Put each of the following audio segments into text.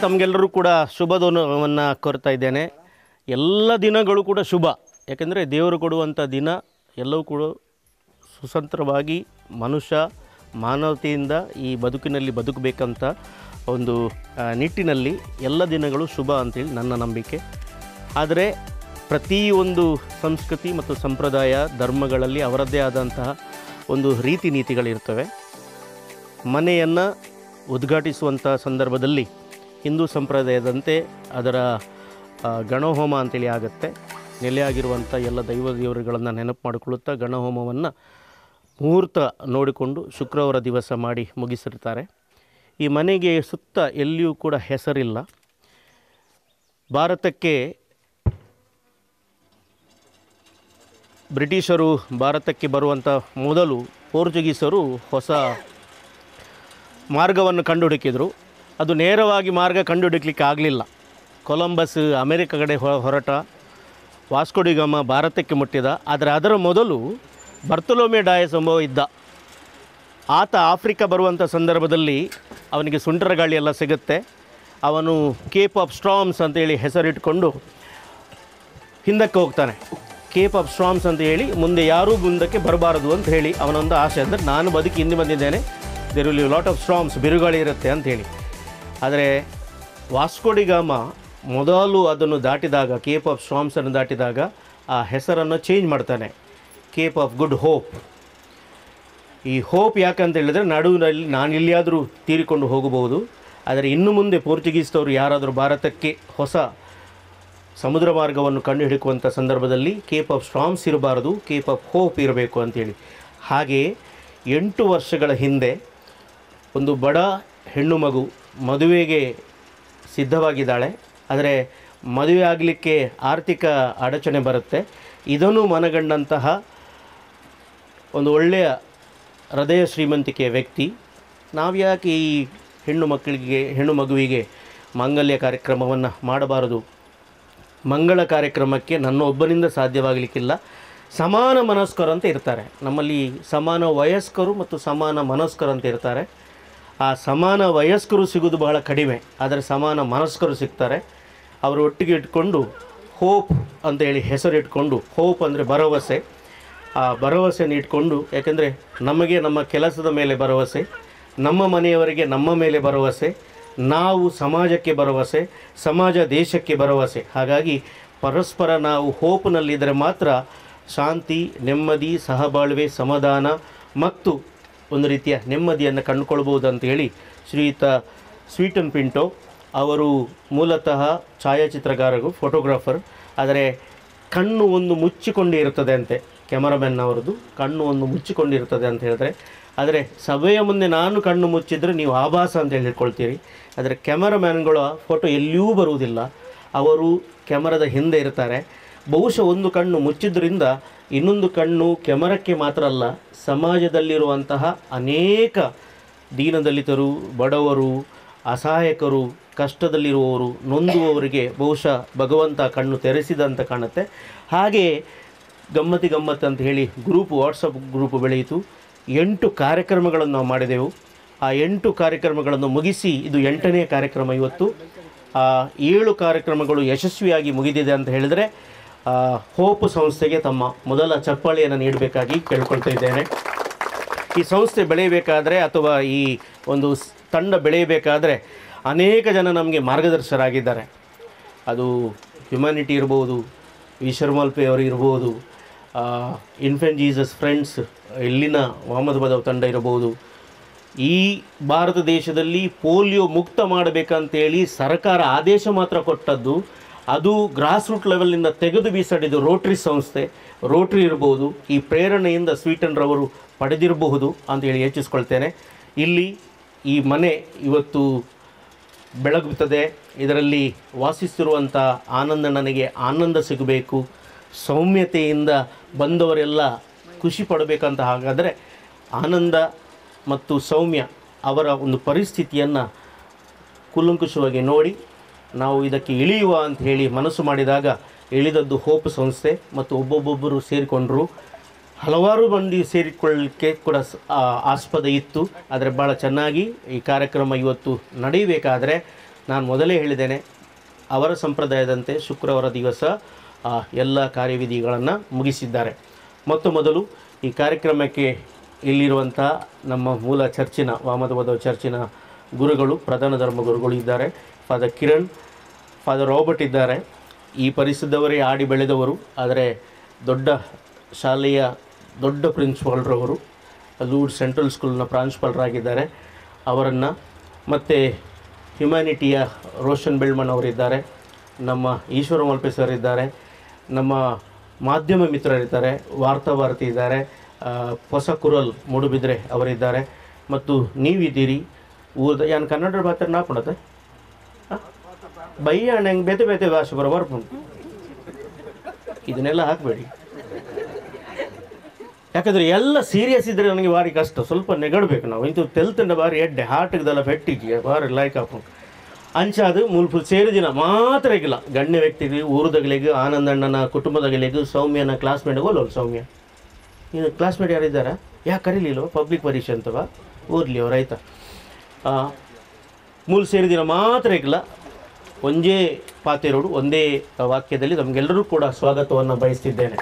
ತಮಗೆಲ್ಲರೂ ಕೂಡ ಶುಭದವನ್ನು ಕೋರ್ತಾ ಇದ್ದೇನೆ ಎಲ್ಲ ದಿನಗಳು ಕೂಡ ಶುಭ ಯಾಕೆಂದರೆ ದೇವರು ಕೊಡುವಂಥ ದಿನ ಎಲ್ಲವೂ ಕೂಡ ಸುಸಂತ್ರವಾಗಿ ಮನುಷ್ಯ ಮಾನವತೆಯಿಂದ ಈ ಬದುಕಿನಲ್ಲಿ ಬದುಕಬೇಕಂತ ಒಂದು ಆ, ನಿಟ್ಟಿನಲ್ಲಿ ಎಲ್ಲ ದಿನಗಳು ಶುಭ ಅಂತೇಳಿ ನನ್ನ ನಂಬಿಕೆ ಆದರೆ ಪ್ರತಿಯೊಂದು ಸಂಸ್ಕೃತಿ ಮತ್ತು ಸಂಪ್ರದಾಯ ಧರ್ಮಗಳಲ್ಲಿ ಅವರದ್ದೇ ಆದಂತಹ ಒಂದು ರೀತಿ ನೀತಿಗಳಿರ್ತವೆ ಮನೆಯನ್ನು ಉದ್ಘಾಟಿಸುವಂಥ ಸಂದರ್ಭದಲ್ಲಿ ಹಿಂದೂ ಸಂಪ್ರದಾಯದಂತೆ ಅದರ ಆ, ಗಣಹೋಮ ಅಂತೇಳಿ ಆಗುತ್ತೆ ನೆಲೆಯಾಗಿರುವಂಥ ಎಲ್ಲ ದೈವ ದೇವರುಗಳನ್ನು ನೆನಪು ಮಾಡಿಕೊಳ್ಳುತ್ತಾ ಗಣಹೋಮವನ್ನು ಮುಹೂರ್ತ ನೋಡಿಕೊಂಡು ಶುಕ್ರವಾರ ದಿವಸ ಮಾಡಿ ಮುಗಿಸಿರ್ತಾರೆ ಈ ಮನೆಗೆ ಸುತ್ತ ಎಲ್ಲಿಯೂ ಕೂಡ ಹೆಸರಿಲ್ಲ ಭಾರತಕ್ಕೆ ಬ್ರಿಟಿಷರು ಭಾರತಕ್ಕೆ ಬರುವಂಥ ಮೊದಲು ಪೋರ್ಚುಗೀಸರು ಹೊಸ ಮಾರ್ಗವನ್ನು ಕಂಡುಹುಡುಕಿದರು ಅದು ನೇರವಾಗಿ ಮಾರ್ಗ ಕಂಡುಹುಡುಕ್ಲಿಕ್ಕೆ ಆಗಲಿಲ್ಲ ಕೊಲಂಬಸ್ ಅಮೆರಿಕ ಕಡೆ ಹೊ- ಹೊರಟ ವಾಸ್ಕೋಡಿಗಾಮ ಭಾರತಕ್ಕೆ ಮುಟ್ಟಿದ ಆದರೆ ಅದರ ಮೊದಲು ಬರ್ತಲೋಮೆ ಡಾಯಸ್ ಎಂಬುವ ಇದ್ದ ಆತ ಆಫ್ರಿಕಾ ಬರುವಂಥ ಸಂದರ್ಭದಲ್ಲಿ ಅವನಿಗೆ ಸುಂಟರ ಗಾಳಿ ಎಲ್ಲ ಸಿಗುತ್ತೆ ಅವನು ಕೇಪ್ ಆಫ್ ಸ್ಟ್ರಾಮ್ಸ್ ಅಂತೇಳಿ ಹೆಸರಿಟ್ಕೊಂಡು ಹಿಂದಕ್ಕೆ ಹೋಗ್ತಾನೆ ಕೇಪ್ ಆಫ್ ಸ್ಟ್ರಾಮ್ಸ್ ಅಂತ ಹೇಳಿ ಮುಂದೆ ಯಾರೂ ಮುಂದಕ್ಕೆ ಬರಬಾರದು ಅಂತ ಹೇಳಿ ಅವನೊಂದು ಆಸೆ ಅಂದರೆ ನಾನು ಬದುಕಿ ಹಿಂದೆ ಬಂದಿದ್ದೇನೆ there will lot of storms ಬಿರುಗಾಳಿ ಇರುತ್ತೆ ಅಂತ ಹೇಳಿ ಆದರೆ ವಾಸ್ಕೋಡಿಗಾಮ ಮೊದಲು ಅದನ್ನು ದಾಟಿದಾಗ ಕೇಪ್ ಆಫ್ ಸ್ಟ್ರಾಮ್ಸನ್ನು ದಾಟಿದಾಗ ಆ ಹೆಸರನ್ನು ಚೇಂಜ್ ಮಾಡ್ತಾನೆ ಕೇಪ್ ಆಫ್ ಗುಡ್ ಹೋಪ್ ಈ ಹೋಪ್ ಯಾಕಂತ ಹೇಳಿದರೆ ನಡುವಿನಲ್ಲಿ ನಾನು ಎಲ್ಲಿಯಾದರೂ ತೀರಿಕೊಂಡು ಹೋಗಬಹುದು ಆದರೆ ಇನ್ನು ಮುಂದೆ ಪೋರ್ಚುಗೀಸ್ದವರು ಯಾರಾದರೂ ಭಾರತಕ್ಕೆ ಹೊಸ ಸಮುದ್ರ ಮಾರ್ಗವನ್ನು ಕಂಡುಹಿಡಿಯುವಂಥ ಸಂದರ್ಭದಲ್ಲಿ ಕೇಪ್ ಆಫ್ ಸ್ಟ್ರಾಮ್ಸ್ ಇರಬಾರದು ಕೇಪ್ ಆಫ್ ಹೋಪ್ ಇರಬೇಕು ಅಂತೇಳಿ ಹಾಗೆಯೇ ಎಂಟು ವರ್ಷಗಳ ಹಿಂದೆ ಒಂದು ಬಡ ಹೆಣ್ಣು ಮಗು ಮದುವೆಗೆ ಸಿದ್ಧವಾಗಿದ್ದಾಳೆ ಆದರೆ ಮದುವೆ ಆಗಲಿಕ್ಕೆ ಆರ್ಥಿಕ ಅಡಚಣೆ ಬರುತ್ತೆ ಇದನ್ನು ಮನಗಂಡಂತಹ ಒಂದು ಒಳ್ಳೆಯ ಹೃದಯ ಶ್ರೀಮಂತಿಕೆಯ ವ್ಯಕ್ತಿ ನಾವ್ಯಾಕೆ ಈ ಹೆಣ್ಣು ಮಕ್ಕಳಿಗೆ ಹೆಣ್ಣು ಮಗುವಿಗೆ ಮಾಂಗಲ್ಯ ಕಾರ್ಯಕ್ರಮವನ್ನು ಮಾಡಬಾರದು ಮಂಗಳ ಕಾರ್ಯಕ್ರಮಕ್ಕೆ ನನ್ನ ಒಬ್ಬನಿಂದ ಸಾಧ್ಯವಾಗಲಿಕ್ಕಿಲ್ಲ ಸಮಾನ ಮನಸ್ಕರು ಅಂತ ಇರ್ತಾರೆ ನಮ್ಮಲ್ಲಿ ಸಮಾನ ವಯಸ್ಕರು ಮತ್ತು ಸಮಾನ ಮನಸ್ಕರು ಅಂತ ಇರ್ತಾರೆ ಆ ಸಮಾನ ವಯಸ್ಕರು ಸಿಗೋದು ಬಹಳ ಕಡಿಮೆ ಆದರೆ ಸಮಾನ ಮನಸ್ಕರು ಸಿಗ್ತಾರೆ ಅವರು ಒಟ್ಟಿಗೆ ಇಟ್ಕೊಂಡು ಹೋಪ್ ಅಂತೇಳಿ ಹೆಸರಿಟ್ಕೊಂಡು ಹೋಪ್ ಅಂದರೆ ಭರವಸೆ ಆ ಭರವಸೆಯನ್ನು ಇಟ್ಕೊಂಡು ಯಾಕೆಂದರೆ ನಮಗೆ ನಮ್ಮ ಕೆಲಸದ ಮೇಲೆ ಭರವಸೆ ನಮ್ಮ ಮನೆಯವರಿಗೆ ನಮ್ಮ ಮೇಲೆ ಭರವಸೆ ನಾವು ಸಮಾಜಕ್ಕೆ ಭರವಸೆ ಸಮಾಜ ದೇಶಕ್ಕೆ ಭರವಸೆ ಹಾಗಾಗಿ ಪರಸ್ಪರ ನಾವು ಹೋಪ್ನಲ್ಲಿದ್ದರೆ ಮಾತ್ರ ಶಾಂತಿ ನೆಮ್ಮದಿ ಸಹಬಾಳ್ವೆ ಸಮಾಧಾನ ಮತ್ತು ಒಂದು ರೀತಿಯ ನೆಮ್ಮದಿಯನ್ನು ಕಂಡುಕೊಳ್ಬೋದು ಅಂತ ಹೇಳಿ ಶ್ರೀಯುತ ಸ್ವೀಟನ್ ಪಿಂಟೋ ಅವರು ಮೂಲತಃ ಛಾಯಾಚಿತ್ರಗಾರರು ಫೋಟೋಗ್ರಾಫರ್ ಆದರೆ ಕಣ್ಣು ಒಂದು ಮುಚ್ಚಿಕೊಂಡೇ ಇರ್ತದೆ ಅಂತೆ ಕ್ಯಾಮರಾಮನ್ ಅವರದ್ದು ಕಣ್ಣು ಒಂದು ಮುಚ್ಚಿಕೊಂಡಿರ್ತದೆ ಅಂತ ಹೇಳಿದ್ರೆ ಆದರೆ ಸಭೆಯ ಮುಂದೆ ನಾನು ಕಣ್ಣು ಮುಚ್ಚಿದರೆ ನೀವು ಆಭಾಸ ಅಂತ ಹೇಳಿ ಹೇಳ್ಕೊಳ್ತೀರಿ ಆದರೆ ಕ್ಯಾಮರಾಮ್ಯಾನ್ಗಳ ಫೋಟೋ ಎಲ್ಲಿಯೂ ಬರುವುದಿಲ್ಲ ಅವರು ಕ್ಯಾಮರಾದ ಹಿಂದೆ ಇರ್ತಾರೆ ಬಹುಶಃ ಒಂದು ಕಣ್ಣು ಮುಚ್ಚಿದ್ರಿಂದ ಇನ್ನೊಂದು ಕಣ್ಣು ಕ್ಯಾಮರಕ್ಕೆ ಮಾತ್ರ ಅಲ್ಲ ಸಮಾಜದಲ್ಲಿರುವಂತಹ ಅನೇಕ ದೀನದಲಿತರು ಬಡವರು ಅಸಹಾಯಕರು ಕಷ್ಟದಲ್ಲಿರುವವರು ನೊಂದುವವರಿಗೆ ಬಹುಶಃ ಭಗವಂತ ಕಣ್ಣು ತೆರೆಸಿದಂತ ಕಾಣುತ್ತೆ ಹಾಗೆಯೇ ಗಮ್ಮತಿ ಗಮ್ಮತ್ ಅಂತ ಹೇಳಿ ಗ್ರೂಪ್ ವಾಟ್ಸಪ್ ಗ್ರೂಪ್ ಬೆಳೆಯಿತು ಎಂಟು ಕಾರ್ಯಕ್ರಮಗಳನ್ನು ನಾವು ಮಾಡಿದೆವು ಆ ಎಂಟು ಕಾರ್ಯಕ್ರಮಗಳನ್ನು ಮುಗಿಸಿ ಇದು ಎಂಟನೇ ಕಾರ್ಯಕ್ರಮ ಇವತ್ತು ಆ ಏಳು ಕಾರ್ಯಕ್ರಮಗಳು ಯಶಸ್ವಿಯಾಗಿ ಮುಗಿದಿದೆ ಅಂತ ಹೇಳಿದರೆ ಆ, ಹೋಪ್ ಸಂಸ್ಥೆಗೆ ತಮ್ಮ ಮೊದಲ ಚಪ್ಪಾಳೆಯನ್ನು ನೀಡಬೇಕಾಗಿ ಕೇಳ್ಕೊಳ್ತಾ ಇದ್ದೇನೆ ಈ ಸಂಸ್ಥೆ ಬೆಳೆಯಬೇಕಾದ್ರೆ ಅಥವಾ ಈ ಒಂದು ಸ್- ತಂಡ ಬೆಳೆಯಬೇಕಾದ್ರೆ ಅನೇಕ ಜನ ನಮಗೆ ಮಾರ್ಗದರ್ಶಕರಾಗಿದ್ದಾರೆ ಅದು ಹ್ಯುಮ್ಯಾನಿಟಿ ಇರ್ಬೋದು ವಿ ಶರ್ಮಲ್ಪೆ ಅವರು ಇರ್ಬೋದು ಇನ್ಫೆಂಟ್ ಜೀಸಸ್ ಫ್ರೆಂಡ್ಸ್ ಇಲ್ಲಿನ ಮೊಹಮ್ಮದ್ ಬದವ್ ತಂಡ ಇರಬಹುದು ಈ ಭಾರತ ದೇಶದಲ್ಲಿ ಪೋಲಿಯೋ ಮುಕ್ತ ಮಾಡಬೇಕಂತೇಳಿ ಸರ್ಕಾರ ಆದೇಶ ಮಾತ್ರ ಕೊಟ್ಟದ್ದು ಅದು ಗ್ರಾಸ್ ರೂಟ್ ಲೆವೆಲ್ನಿಂದ ತೆಗೆದು ಬೀಸಡಿದ್ದು ರೋಟ್ರಿ ಸಂಸ್ಥೆ ರೋಟ್ರಿ ಇರ್ಬೋದು ಈ ಪ್ರೇರಣೆಯಿಂದ ಸ್ವೀಟನ್ರವರು ಪಡೆದಿರಬಹುದು ಅಂತೇಳಿ ಯೋಚಿಸ್ಕೊಳ್ತೇನೆ ಇಲ್ಲಿ ಈ ಮನೆ ಇವತ್ತು ಬೆಳಗುತ್ತದೆ ಇದರಲ್ಲಿ ವಾಸಿಸ್ತಿರುವಂಥ ಆನಂದ ನನಗೆ ಆನಂದ ಸಿಗಬೇಕು ಸೌಮ್ಯತೆಯಿಂದ ಬಂದವರೆಲ್ಲ ಖುಷಿ ಪಡಬೇಕಂತ ಹಾಗಾದರೆ ಆನಂದ ಮತ್ತು ಸೌಮ್ಯ ಅವರ ಒಂದು ಪರಿಸ್ಥಿತಿಯನ್ನು ಕೂಲಂಕುಷವಾಗಿ ನೋಡಿ ನಾವು ಇದಕ್ಕೆ ಇಳಿಯುವ ಅಂತ ಹೇಳಿ ಮನಸ್ಸು ಮಾಡಿದಾಗ ಇಳಿದದ್ದು ಹೋಪ್ ಸಂಸ್ಥೆ ಮತ್ತು ಒಬ್ಬೊಬ್ಬೊಬ್ಬರು ಸೇರಿಕೊಂಡರು ಹಲವಾರು ಮಂದಿ ಸೇರಿಕೊಳ್ಳಲಿಕ್ಕೆ ಕೂಡ ಸ- ಆ, ಆಸ್ಪದ ಇತ್ತು ಆದರೆ ಭಾಳ ಚೆನ್ನಾಗಿ ಈ ಕಾರ್ಯಕ್ರಮ ಇವತ್ತು ನಡೆಯಬೇಕಾದರೆ ನಾನು ಮೊದಲೇ ಹೇಳಿದ್ದೇನೆ ಅವರ ಸಂಪ್ರದಾಯದಂತೆ ಶುಕ್ರವಾರ ದಿವಸ ಆ, ಎಲ್ಲ ಕಾರ್ಯವಿಧಿಗಳನ್ನು ಮುಗಿಸಿದ್ದಾರೆ ಮೊತ್ತ ಮೊದಲು ಈ ಕಾರ್ಯಕ್ರಮಕ್ಕೆ ಇಲ್ಲಿರುವಂಥ ನಮ್ಮ ಮೂಲ ಚರ್ಚಿನ ವಾಮದವದ ಚರ್ಚಿನ ಗುರುಗಳು ಪ್ರಧಾನ ಧರ್ಮ ಗುರುಗಳು ಇದ್ದಾರೆ ಫಾದರ್ ಕಿರಣ್ ಫಾದರ್ ರಾಬರ್ಟ್ ಇದ್ದಾರೆ ಈ ಪರಿಸರದವರೇ ಆಡಿ ಬೆಳೆದವರು ಆದರೆ ದೊಡ್ಡ ಶಾಲೆಯ ದೊಡ್ಡ ಪ್ರಿನ್ಸಿಪಾಲ್ರವರು ಲೂಡ್ ಸೆಂಟ್ರಲ್ ಸ್ಕೂಲ್ನ ಪ್ರಾಂಶುಪಾಲರಾಗಿದ್ದಾರೆ ಅವರನ್ನು ಮತ್ತು ಹ್ಯುಮ್ಯಾನಿಟಿಯ ರೋಷನ್ ಬೆಳ್ಮಣ್ ಅವರಿದ್ದಾರೆ ನಮ್ಮ ಈಶ್ವರ ಮಲ್ಪೆ ಸರ್ ಇದ್ದಾರೆ ನಮ್ಮ ಮಾಧ್ಯಮ ಮಿತ್ರರಿದ್ದಾರೆ ವಾರ್ತಾವಾರ್ತಿ ಇದ್ದಾರೆ ಆ, ಹೊಸ ಕುರಲ್ ಮೂಡುಬಿದ್ರೆ ಅವರಿದ್ದಾರೆ ಮತ್ತು ನೀವಿದ್ದೀರಿ ಊರ್ದ ಯಾನ್ ಕನ್ನಡ ಭಾಷೆ ನಾ ಪಡತೆ ಬೈಯ ನಂಗೆ ಬೇತೆ ಬೇತೆ ಭಾಷೆ ಬರೋ ಬರ್ಪುಂಟು ಇದನ್ನೆಲ್ಲ ಹಾಕಬೇಡಿ ಯಾಕಂದ್ರೆ ಎಲ್ಲ ಸೀರಿಯಸ್ ಇದ್ರೆ ನನಗೆ ಭಾರಿ ಕಷ್ಟ ಸ್ವಲ್ಪ ನೆಗಡ್ಬೇಕು ನಾವು ಇಂತು ತೆಲ್ತಂಡ ಬಾರಿ ಎಡ್ಡೆ ಹಾರ್ಟ್ಗೆದೆಲ್ಲ ಪೆಟ್ಟಿಗೆ ಬಾರಿ ಲೈಕ್ ಹಾಕೊಂಡು ಅಂಚಾದು ಮುಲ್ಪು ಸೇರಿದಿನ ಮಾತ್ರ ಇಲ್ಲ ಗಣ್ಯ ವ್ಯಕ್ತಿಗೆ ಊರದಗಳಿಗೆ ಆನಂದಣ್ಣನ ಕುಟುಂಬದಗಳಿಗೆ ಸೌಮ್ಯನ ಕ್ಲಾಸ್ಮೇಟ್ ಹೋಲೋಲ್ ಸೌಮ್ಯ ನೀನು ಕ್ಲಾಸ್ಮೇಟ್ ಯಾರಿದ್ದಾರಾ ಯಾಕೆ ಕರೀಲಿಲ್ವ ಪಬ್ಲಿಕ್ ಪರೀಕ್ಷೆ ಅಂತವ ಓದ್ಲಿ ಅವ್ರು ಆಯ್ತಾ ಆ, ಮೂಲ್ ಸೇರಿದಿನ ಮಾತ್ರ ಇಲ್ಲ ಒಂದೇ ಪಾತೆರೋಡು ಒಂದೇ ವಾಕ್ಯದಲ್ಲಿ ನಮಗೆಲ್ಲರೂ ಕೂಡ ಸ್ವಾಗತವನ್ನು ಬಯಸ್ತಿದ್ದೇನೆ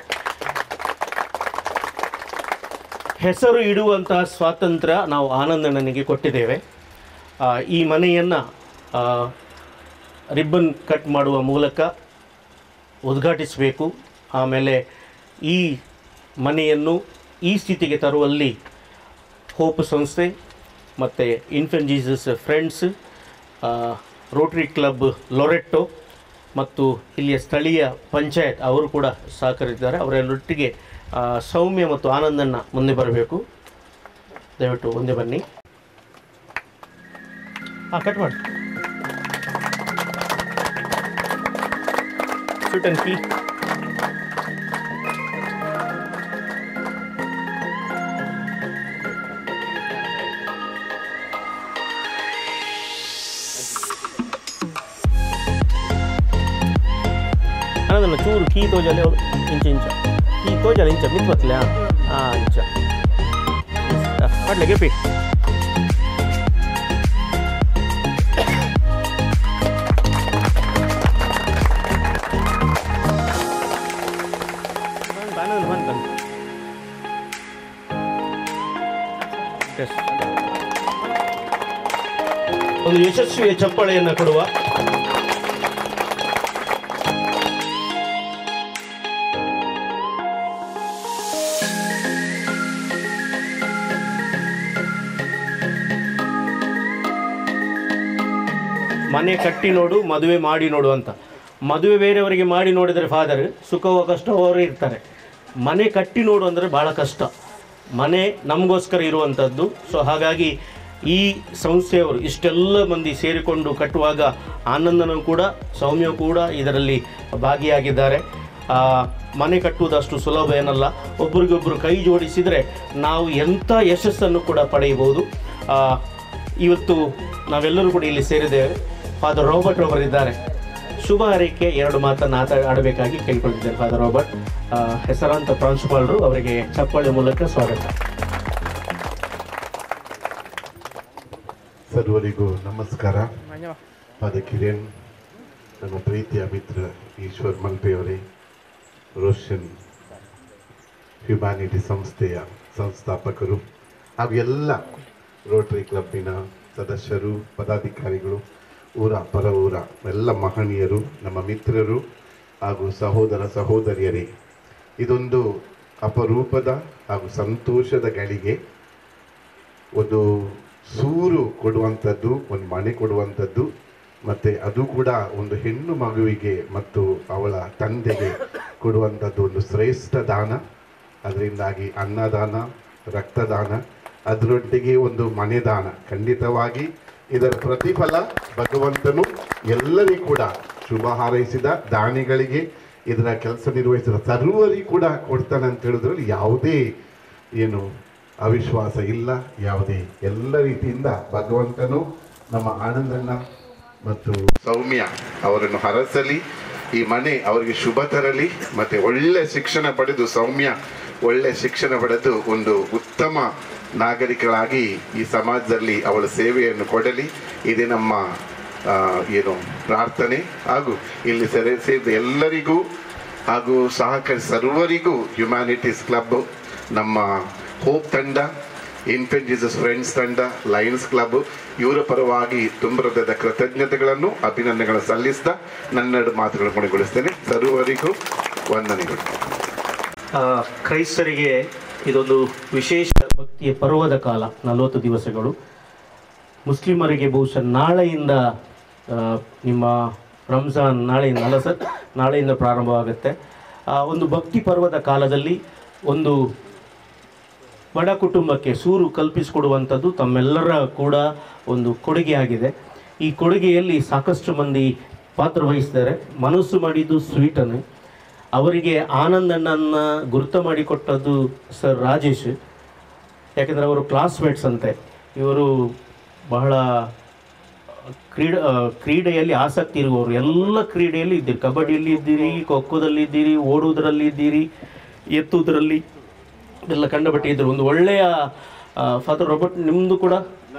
ಹೆಸರು ಇಡುವಂತಹ ಸ್ವಾತಂತ್ರ್ಯ ನಾವು ಆನಂದಣ್ಣನಿಗೆ ಕೊಟ್ಟಿದ್ದೇವೆ ಆ, ಈ ಮನೆಯನ್ನು ರಿಬ್ಬನ್ ಕಟ್ ಮಾಡುವ ಮೂಲಕ ಉದ್ಘಾಟಿಸಬೇಕು ಆಮೇಲೆ ಈ ಮನೆಯನ್ನು ಈ ಸ್ಥಿತಿಗೆ ತರುವಲ್ಲಿ ಹೋಪ್ ಸಂಸ್ಥೆ ಮತ್ತು Infant Jesus Friends Rotary Club Loretto ಮತ್ತು ಇಲ್ಲಿಯ ಸ್ಥಳೀಯ ಪಂಚಾಯತ್ ಅವರು ಕೂಡ ಸಹಕರಿಸಿದ್ದಾರೆ ಅವರೆಲ್ಲೊಟ್ಟಿಗೆ ಆ, ಸೌಮ್ಯ ಮತ್ತು ಆನಂದನ್ನ ಮುಂದೆ ಬರಬೇಕು ದಯವಿಟ್ಟು ಮುಂದೆ ಬನ್ನಿ ಹಾಂ ಕಟ್ ಮಾಡಿ ಶೂಟ್ ಅಂಡ್ ಕೀ ಅನ್ನೋದನ್ನ ಚೂರು ಕೀ ತೋಜಲ್ಲಿ ಅವ್ರು ಇಂಚ ಇಂಚ ಕೀ ತೋಜಲ್ಲ ಇಂಚ ಮಿತ್ ಬತ್ತಲೆ ಹಾಂ ಇಂಚ ಕಡ್ಲೆ ಗೆಪಿ ಬಂದು ಬಂದು ಬಂದು ಎಸ್ ಒಂದು ಯಶಸ್ವಿಯ ಚಪ್ಪಾಳೆಯನ್ನು ಕೊಡುವ ಮನೆ ಕಟ್ಟಿ ನೋಡು ಮದುವೆ ಮಾಡಿ ನೋಡು ಅಂತ ಮದುವೆ ಬೇರೆಯವರಿಗೆ ಮಾಡಿ ನೋಡಿದರೆ ಫಾದರ್ ಸುಖವೋ ಕಷ್ಟವೋ ಅವರು ಇರ್ತಾರೆ ಮನೆ ಕಟ್ಟಿ ನೋಡು ಅಂದರೆ ಭಾಳ ಕಷ್ಟ ಮನೆ ನಮಗೋಸ್ಕರ ಇರುವಂಥದ್ದು ಸೊ ಹಾಗಾಗಿ ಈ ಸಂಸ್ಥೆಯವರು ಇಷ್ಟೆಲ್ಲ ಮಂದಿ ಸೇರಿಕೊಂಡು ಕಟ್ಟುವಾಗ ಆನಂದನೂ ಕೂಡ ಸೌಮ್ಯ ಕೂಡ ಇದರಲ್ಲಿ ಭಾಗಿಯಾಗಿದ್ದಾರೆ ಆ, ಮನೆ ಕಟ್ಟುವುದು ಅಷ್ಟು ಸುಲಭ ಏನಲ್ಲ ಒಬ್ರಿಗೊಬ್ಬರು ಕೈ ಜೋಡಿಸಿದರೆ ನಾವು ಎಂಥ ಯಶಸ್ಸನ್ನು ಕೂಡ ಪಡೆಯಬಹುದು ಆ, ಇವತ್ತು ನಾವೆಲ್ಲರೂ ಕೂಡ ಇಲ್ಲಿ ಸೇರಿದ್ದೇವೆ ಫಾದರ್ ರಾಬರ್ಟ್ ಅವರಿದ್ದಾರೆ ಶುಭ ಹಾರೈಕೆ ಎರಡು ಮಾತನ್ನು ಆತ ಆಡಬೇಕಾಗಿ ಕೇಳ್ಕೊಂಡಿದ್ದೇನೆ ಫಾದರ್ ರಾಬರ್ಟ್ ಆ, ಹೆಸರಾಂತ ಪ್ರಾಂಶುಪಾಲರು ಅವರಿಗೆ ಚಪ್ಪಾಳೆ ಮೂಲಕ ಸ್ವಾಗತ ಸರ್ವರಿಗೂ ನಮಸ್ಕಾರ ಪಾದ ಕಿರಣ್ ನನ್ನ ಪ್ರೀತಿಯ ಮಿತ್ರ ಈಶ್ವರ್ ಮಲ್ಪೆಯವರೇ ರೋಷನ್ ಹ್ಯುಮ್ಯಾನಿಟಿ ಸಂಸ್ಥೆಯ ಸಂಸ್ಥಾಪಕರು ಹಾಗೂ ಎಲ್ಲ ರೋಟರಿ ಕ್ಲಬ್ಬಿನ ಸದಸ್ಯರು ಪದಾಧಿಕಾರಿಗಳು ಊರ ಪರ ಊರ ಎಲ್ಲ ಮಹನೀಯರು ನಮ್ಮ ಮಿತ್ರರು ಹಾಗೂ ಸಹೋದರ ಸಹೋದರಿಯರೇ ಇದೊಂದು ಅಪರೂಪದ ಹಾಗೂ ಸಂತೋಷದ ಗಳಿಗೆ ಒಂದು ಸೂರು ಕೊಡುವಂಥದ್ದು ಒಂದು ಮನೆ ಕೊಡುವಂಥದ್ದು ಮತ್ತು ಅದು ಕೂಡ ಒಂದು ಹೆಣ್ಣು ಮಗುವಿಗೆ ಮತ್ತು ಅವಳ ತಂದೆಗೆ ಕೊಡುವಂಥದ್ದು ಒಂದು ಶ್ರೇಷ್ಠ ದಾನ ಅದರಿಂದಾಗಿ ಅನ್ನದಾನ ರಕ್ತದಾನ ಅದರೊಟ್ಟಿಗೆ ಒಂದು ಮನೆ ದಾನ ಖಂಡಿತವಾಗಿ ಇದರ ಪ್ರತಿಫಲ ಭಗವಂತನು ಎಲ್ಲರಿಗೂ ಕೂಡ ಶುಭ ಹಾರೈಸಿದ ದಾನಿಗಳಿಗೆ ಇದರ ಕೆಲಸ ನಿರ್ವಹಿಸಿದ ಸರ್ವರಿಗೂ ಕೂಡ ಕೊಡ್ತಾನೆ ಅಂತ ಹೇಳಿದ್ರಲ್ಲಿ ಯಾವುದೇ ಏನು ಅವಿಶ್ವಾಸ ಇಲ್ಲ ಯಾವುದೇ ಎಲ್ಲ ರೀತಿಯಿಂದ ಭಗವಂತನು ನಮ್ಮ ಆನಂದಣ್ಣ ಮತ್ತು ಸೌಮ್ಯ ಅವರನ್ನು ಹರಸಲಿ ಈ ಮನೆ ಅವರಿಗೆ ಶುಭ ತರಲಿ ಮತ್ತೆ ಒಳ್ಳೆ ಶಿಕ್ಷಣ ಪಡೆದು ಸೌಮ್ಯ ಒಳ್ಳೆ ಶಿಕ್ಷಣ ಪಡೆದು ಒಂದು ಉತ್ತಮ ನಾಗರಿಕಳಾಗಿ ಈ ಸಮಾಜದಲ್ಲಿ ಅವಳ ಸೇವೆಯನ್ನು ಕೊಡಲಿ ಇದೇ ನಮ್ಮ ಆ, ಏನು ಪ್ರಾರ್ಥನೆ ಹಾಗೂ ಇಲ್ಲಿ ಸೆರೆ ಸೇರಿದ ಎಲ್ಲರಿಗೂ ಹಾಗೂ ಸಹಕಾರಿ ಸರ್ವರಿಗೂ ಹ್ಯುಮ್ಯಾನಿಟೀಸ್ ಕ್ಲಬ್ ನಮ್ಮ ಹೋಪ್ ತಂಡ ಇನ್ಫೆಂಟ್ ಜೀಸಸ್ ಫ್ರೆಂಡ್ಸ್ ತಂಡ ಲಯನ್ಸ್ ಕ್ಲಬ್ ಇವರ ಪರವಾಗಿ ತುಂಬ ಹೃದಯದ ಕೃತಜ್ಞತೆಗಳನ್ನು ಅಭಿನಂದನೆಗಳನ್ನು ಸಲ್ಲಿಸಿದ ನನ್ನೆರಡು ಮಾತುಗಳನ್ನು ಕೊನೆಗೊಳಿಸ್ತೇನೆ ಸರ್ವರಿಗೂ ವಂದನೆಗಳು ಆ, ಕ್ರೈಸ್ತರಿಗೆ ಇದೊಂದು ವಿಶೇಷ ಭಕ್ತಿಯ ಪರ್ವದ ಕಾಲ ನಲವತ್ತು ದಿವಸಗಳು ಮುಸ್ಲಿಮರಿಗೆ ಬಹುಶಃ ನಾಳೆಯಿಂದ ಆ, ನಿಮ್ಮ ರಂಜಾನ್ ನಾಳೆಯಿಂದ ಅಲ್ಲ ಸರ್ ನಾಳೆಯಿಂದ ಪ್ರಾರಂಭವಾಗುತ್ತೆ ಆ ಒಂದು ಭಕ್ತಿ ಪರ್ವದ ಕಾಲದಲ್ಲಿ ಒಂದು ಬಡ ಕುಟುಂಬಕ್ಕೆ ಸೂರು ಕಲ್ಪಿಸಿಕೊಡುವಂಥದ್ದು ತಮ್ಮೆಲ್ಲರ ಕೂಡ ಒಂದು ಕೊಡುಗೆ ಆಗಿದೆ ಈ ಕೊಡುಗೆಯಲ್ಲಿ ಸಾಕಷ್ಟು ಮಂದಿ ಪಾತ್ರವಹಿಸಿದ್ದಾರೆ ಮನಸ್ಸು ಮಾಡಿದ್ದು ಸ್ವೀಟನ್ನು ಅವರಿಗೆ ಆನಂದಣ್ಣನ ಗುರುತ ಮಾಡಿಕೊಟ್ಟದ್ದು ಸರ್ ರಾಜೇಶ್ ಯಾಕೆಂದರೆ ಅವರು ಕ್ಲಾಸ್ಮೇಟ್ಸ್ ಅಂತೆ ಇವರು ಬಹಳ ಕ್ರೀಡೆ ಆ, ಕ್ರೀಡೆಯಲ್ಲಿ ಆಸಕ್ತಿ ಇರುವವರು ಎಲ್ಲ ಕ್ರೀಡೆಯಲ್ಲಿ ಇದ್ದೀರಿ ಕಬಡ್ಡಿಯಲ್ಲಿ ಇದ್ದೀರಿ ಖೋಖೋದಲ್ಲಿ ಇದ್ದೀರಿ ಓಡುವುದರಲ್ಲಿ ಇದ್ದೀರಿ ಎತ್ತುವುದರಲ್ಲಿ ಎಲ್ಲ ಕಂಡಪಟ್ಟಿ ಇದ್ರು ಒಂದು ಒಳ್ಳೆಯ ಫಾದರ್ ರಾಬರ್ಟ್ ನಿಮ್ಮದು ಕೂಡ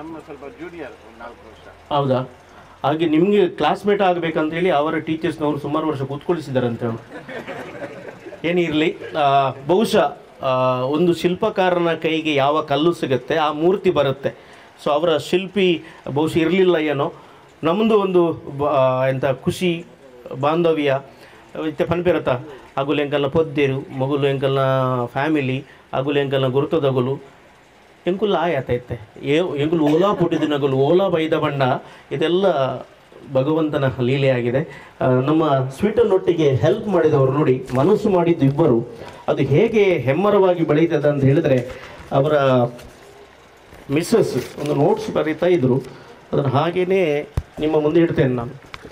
ಹೌದಾ ಹಾಗೆ ನಿಮಗೆ ಕ್ಲಾಸ್ಮೇಟ್ ಆಗಬೇಕಂತೇಳಿ ಅವರ ಟೀಚರ್ಸ್ನವರು ಸುಮಾರು ವರ್ಷ ಕೂತ್ಕೊಳಿಸಿದಾರಂತೆ ಅವ್ರು. ಏನಿರಲಿ ಬಹುಶಃ ಆ, ಒಂದು ಶಿಲ್ಪಕಾರನ ಕೈಗೆ ಯಾವ ಕಲ್ಲು ಸಿಗುತ್ತೆ ಆ ಮೂರ್ತಿ ಬರುತ್ತೆ ಸೊ ಅವರ ಶಿಲ್ಪಿ ಬಹುಶಃ ಇರಲಿಲ್ಲ ಏನೋ ನಮ್ಮದು ಒಂದು ಬ- ಆ, ಎಂಥ ಖುಷಿ ಬಾಂಧವ್ಯ ಇತ್ತೆ ಪನ್ಪಿರತ್ತ ಅಗುಲು ಎಂಕಲ್ನ ಪೊದ್ದೇರು ಮಗುಲು ಎಂಕಲ್ನ ಫ್ಯಾಮಿಲಿ ಅಗುಲು ಎಂಕಲ್ನ ಗುರುತದಗುಲು ಎಂಕುಲ್ಲ ಆಯಾತೈತೆ ಏ ಎಂಕುಲು ಓಲಾ ಪುಟ್ಟಿದಿನಗುಲು ಓಲಾ ಬೈದ ಬಂಡ ಇದೆಲ್ಲ ಭಗವಂತನ ಲೀಲೆಯಾಗಿದೆ ಆ, ನಮ್ಮ ಸ್ವೀಟನ್ನೊಟ್ಟಿಗೆ ಹೆಲ್ಪ್ ಮಾಡಿದವರು ನೋಡಿ ಮನಸ್ಸು ಮಾಡಿದ್ದು ಇಬ್ಬರು ಅದು ಹೇಗೆ ಹೆಮ್ಮರವಾಗಿ ಬೆಳೀತದೆ ಅಂತ ಹೇಳಿದರೆ ಅವರ ಮಿಸ್ಸಸ್ ಒಂದು ನೋಟ್ಸ್ ಬರೀತಾ ಇದ್ರು ಅದನ್ನು ಹಾಗೇನೇ ನಿಮ್ಮ ಮುಂದೆ ಇಡ್ತೇನೆ ನಾನು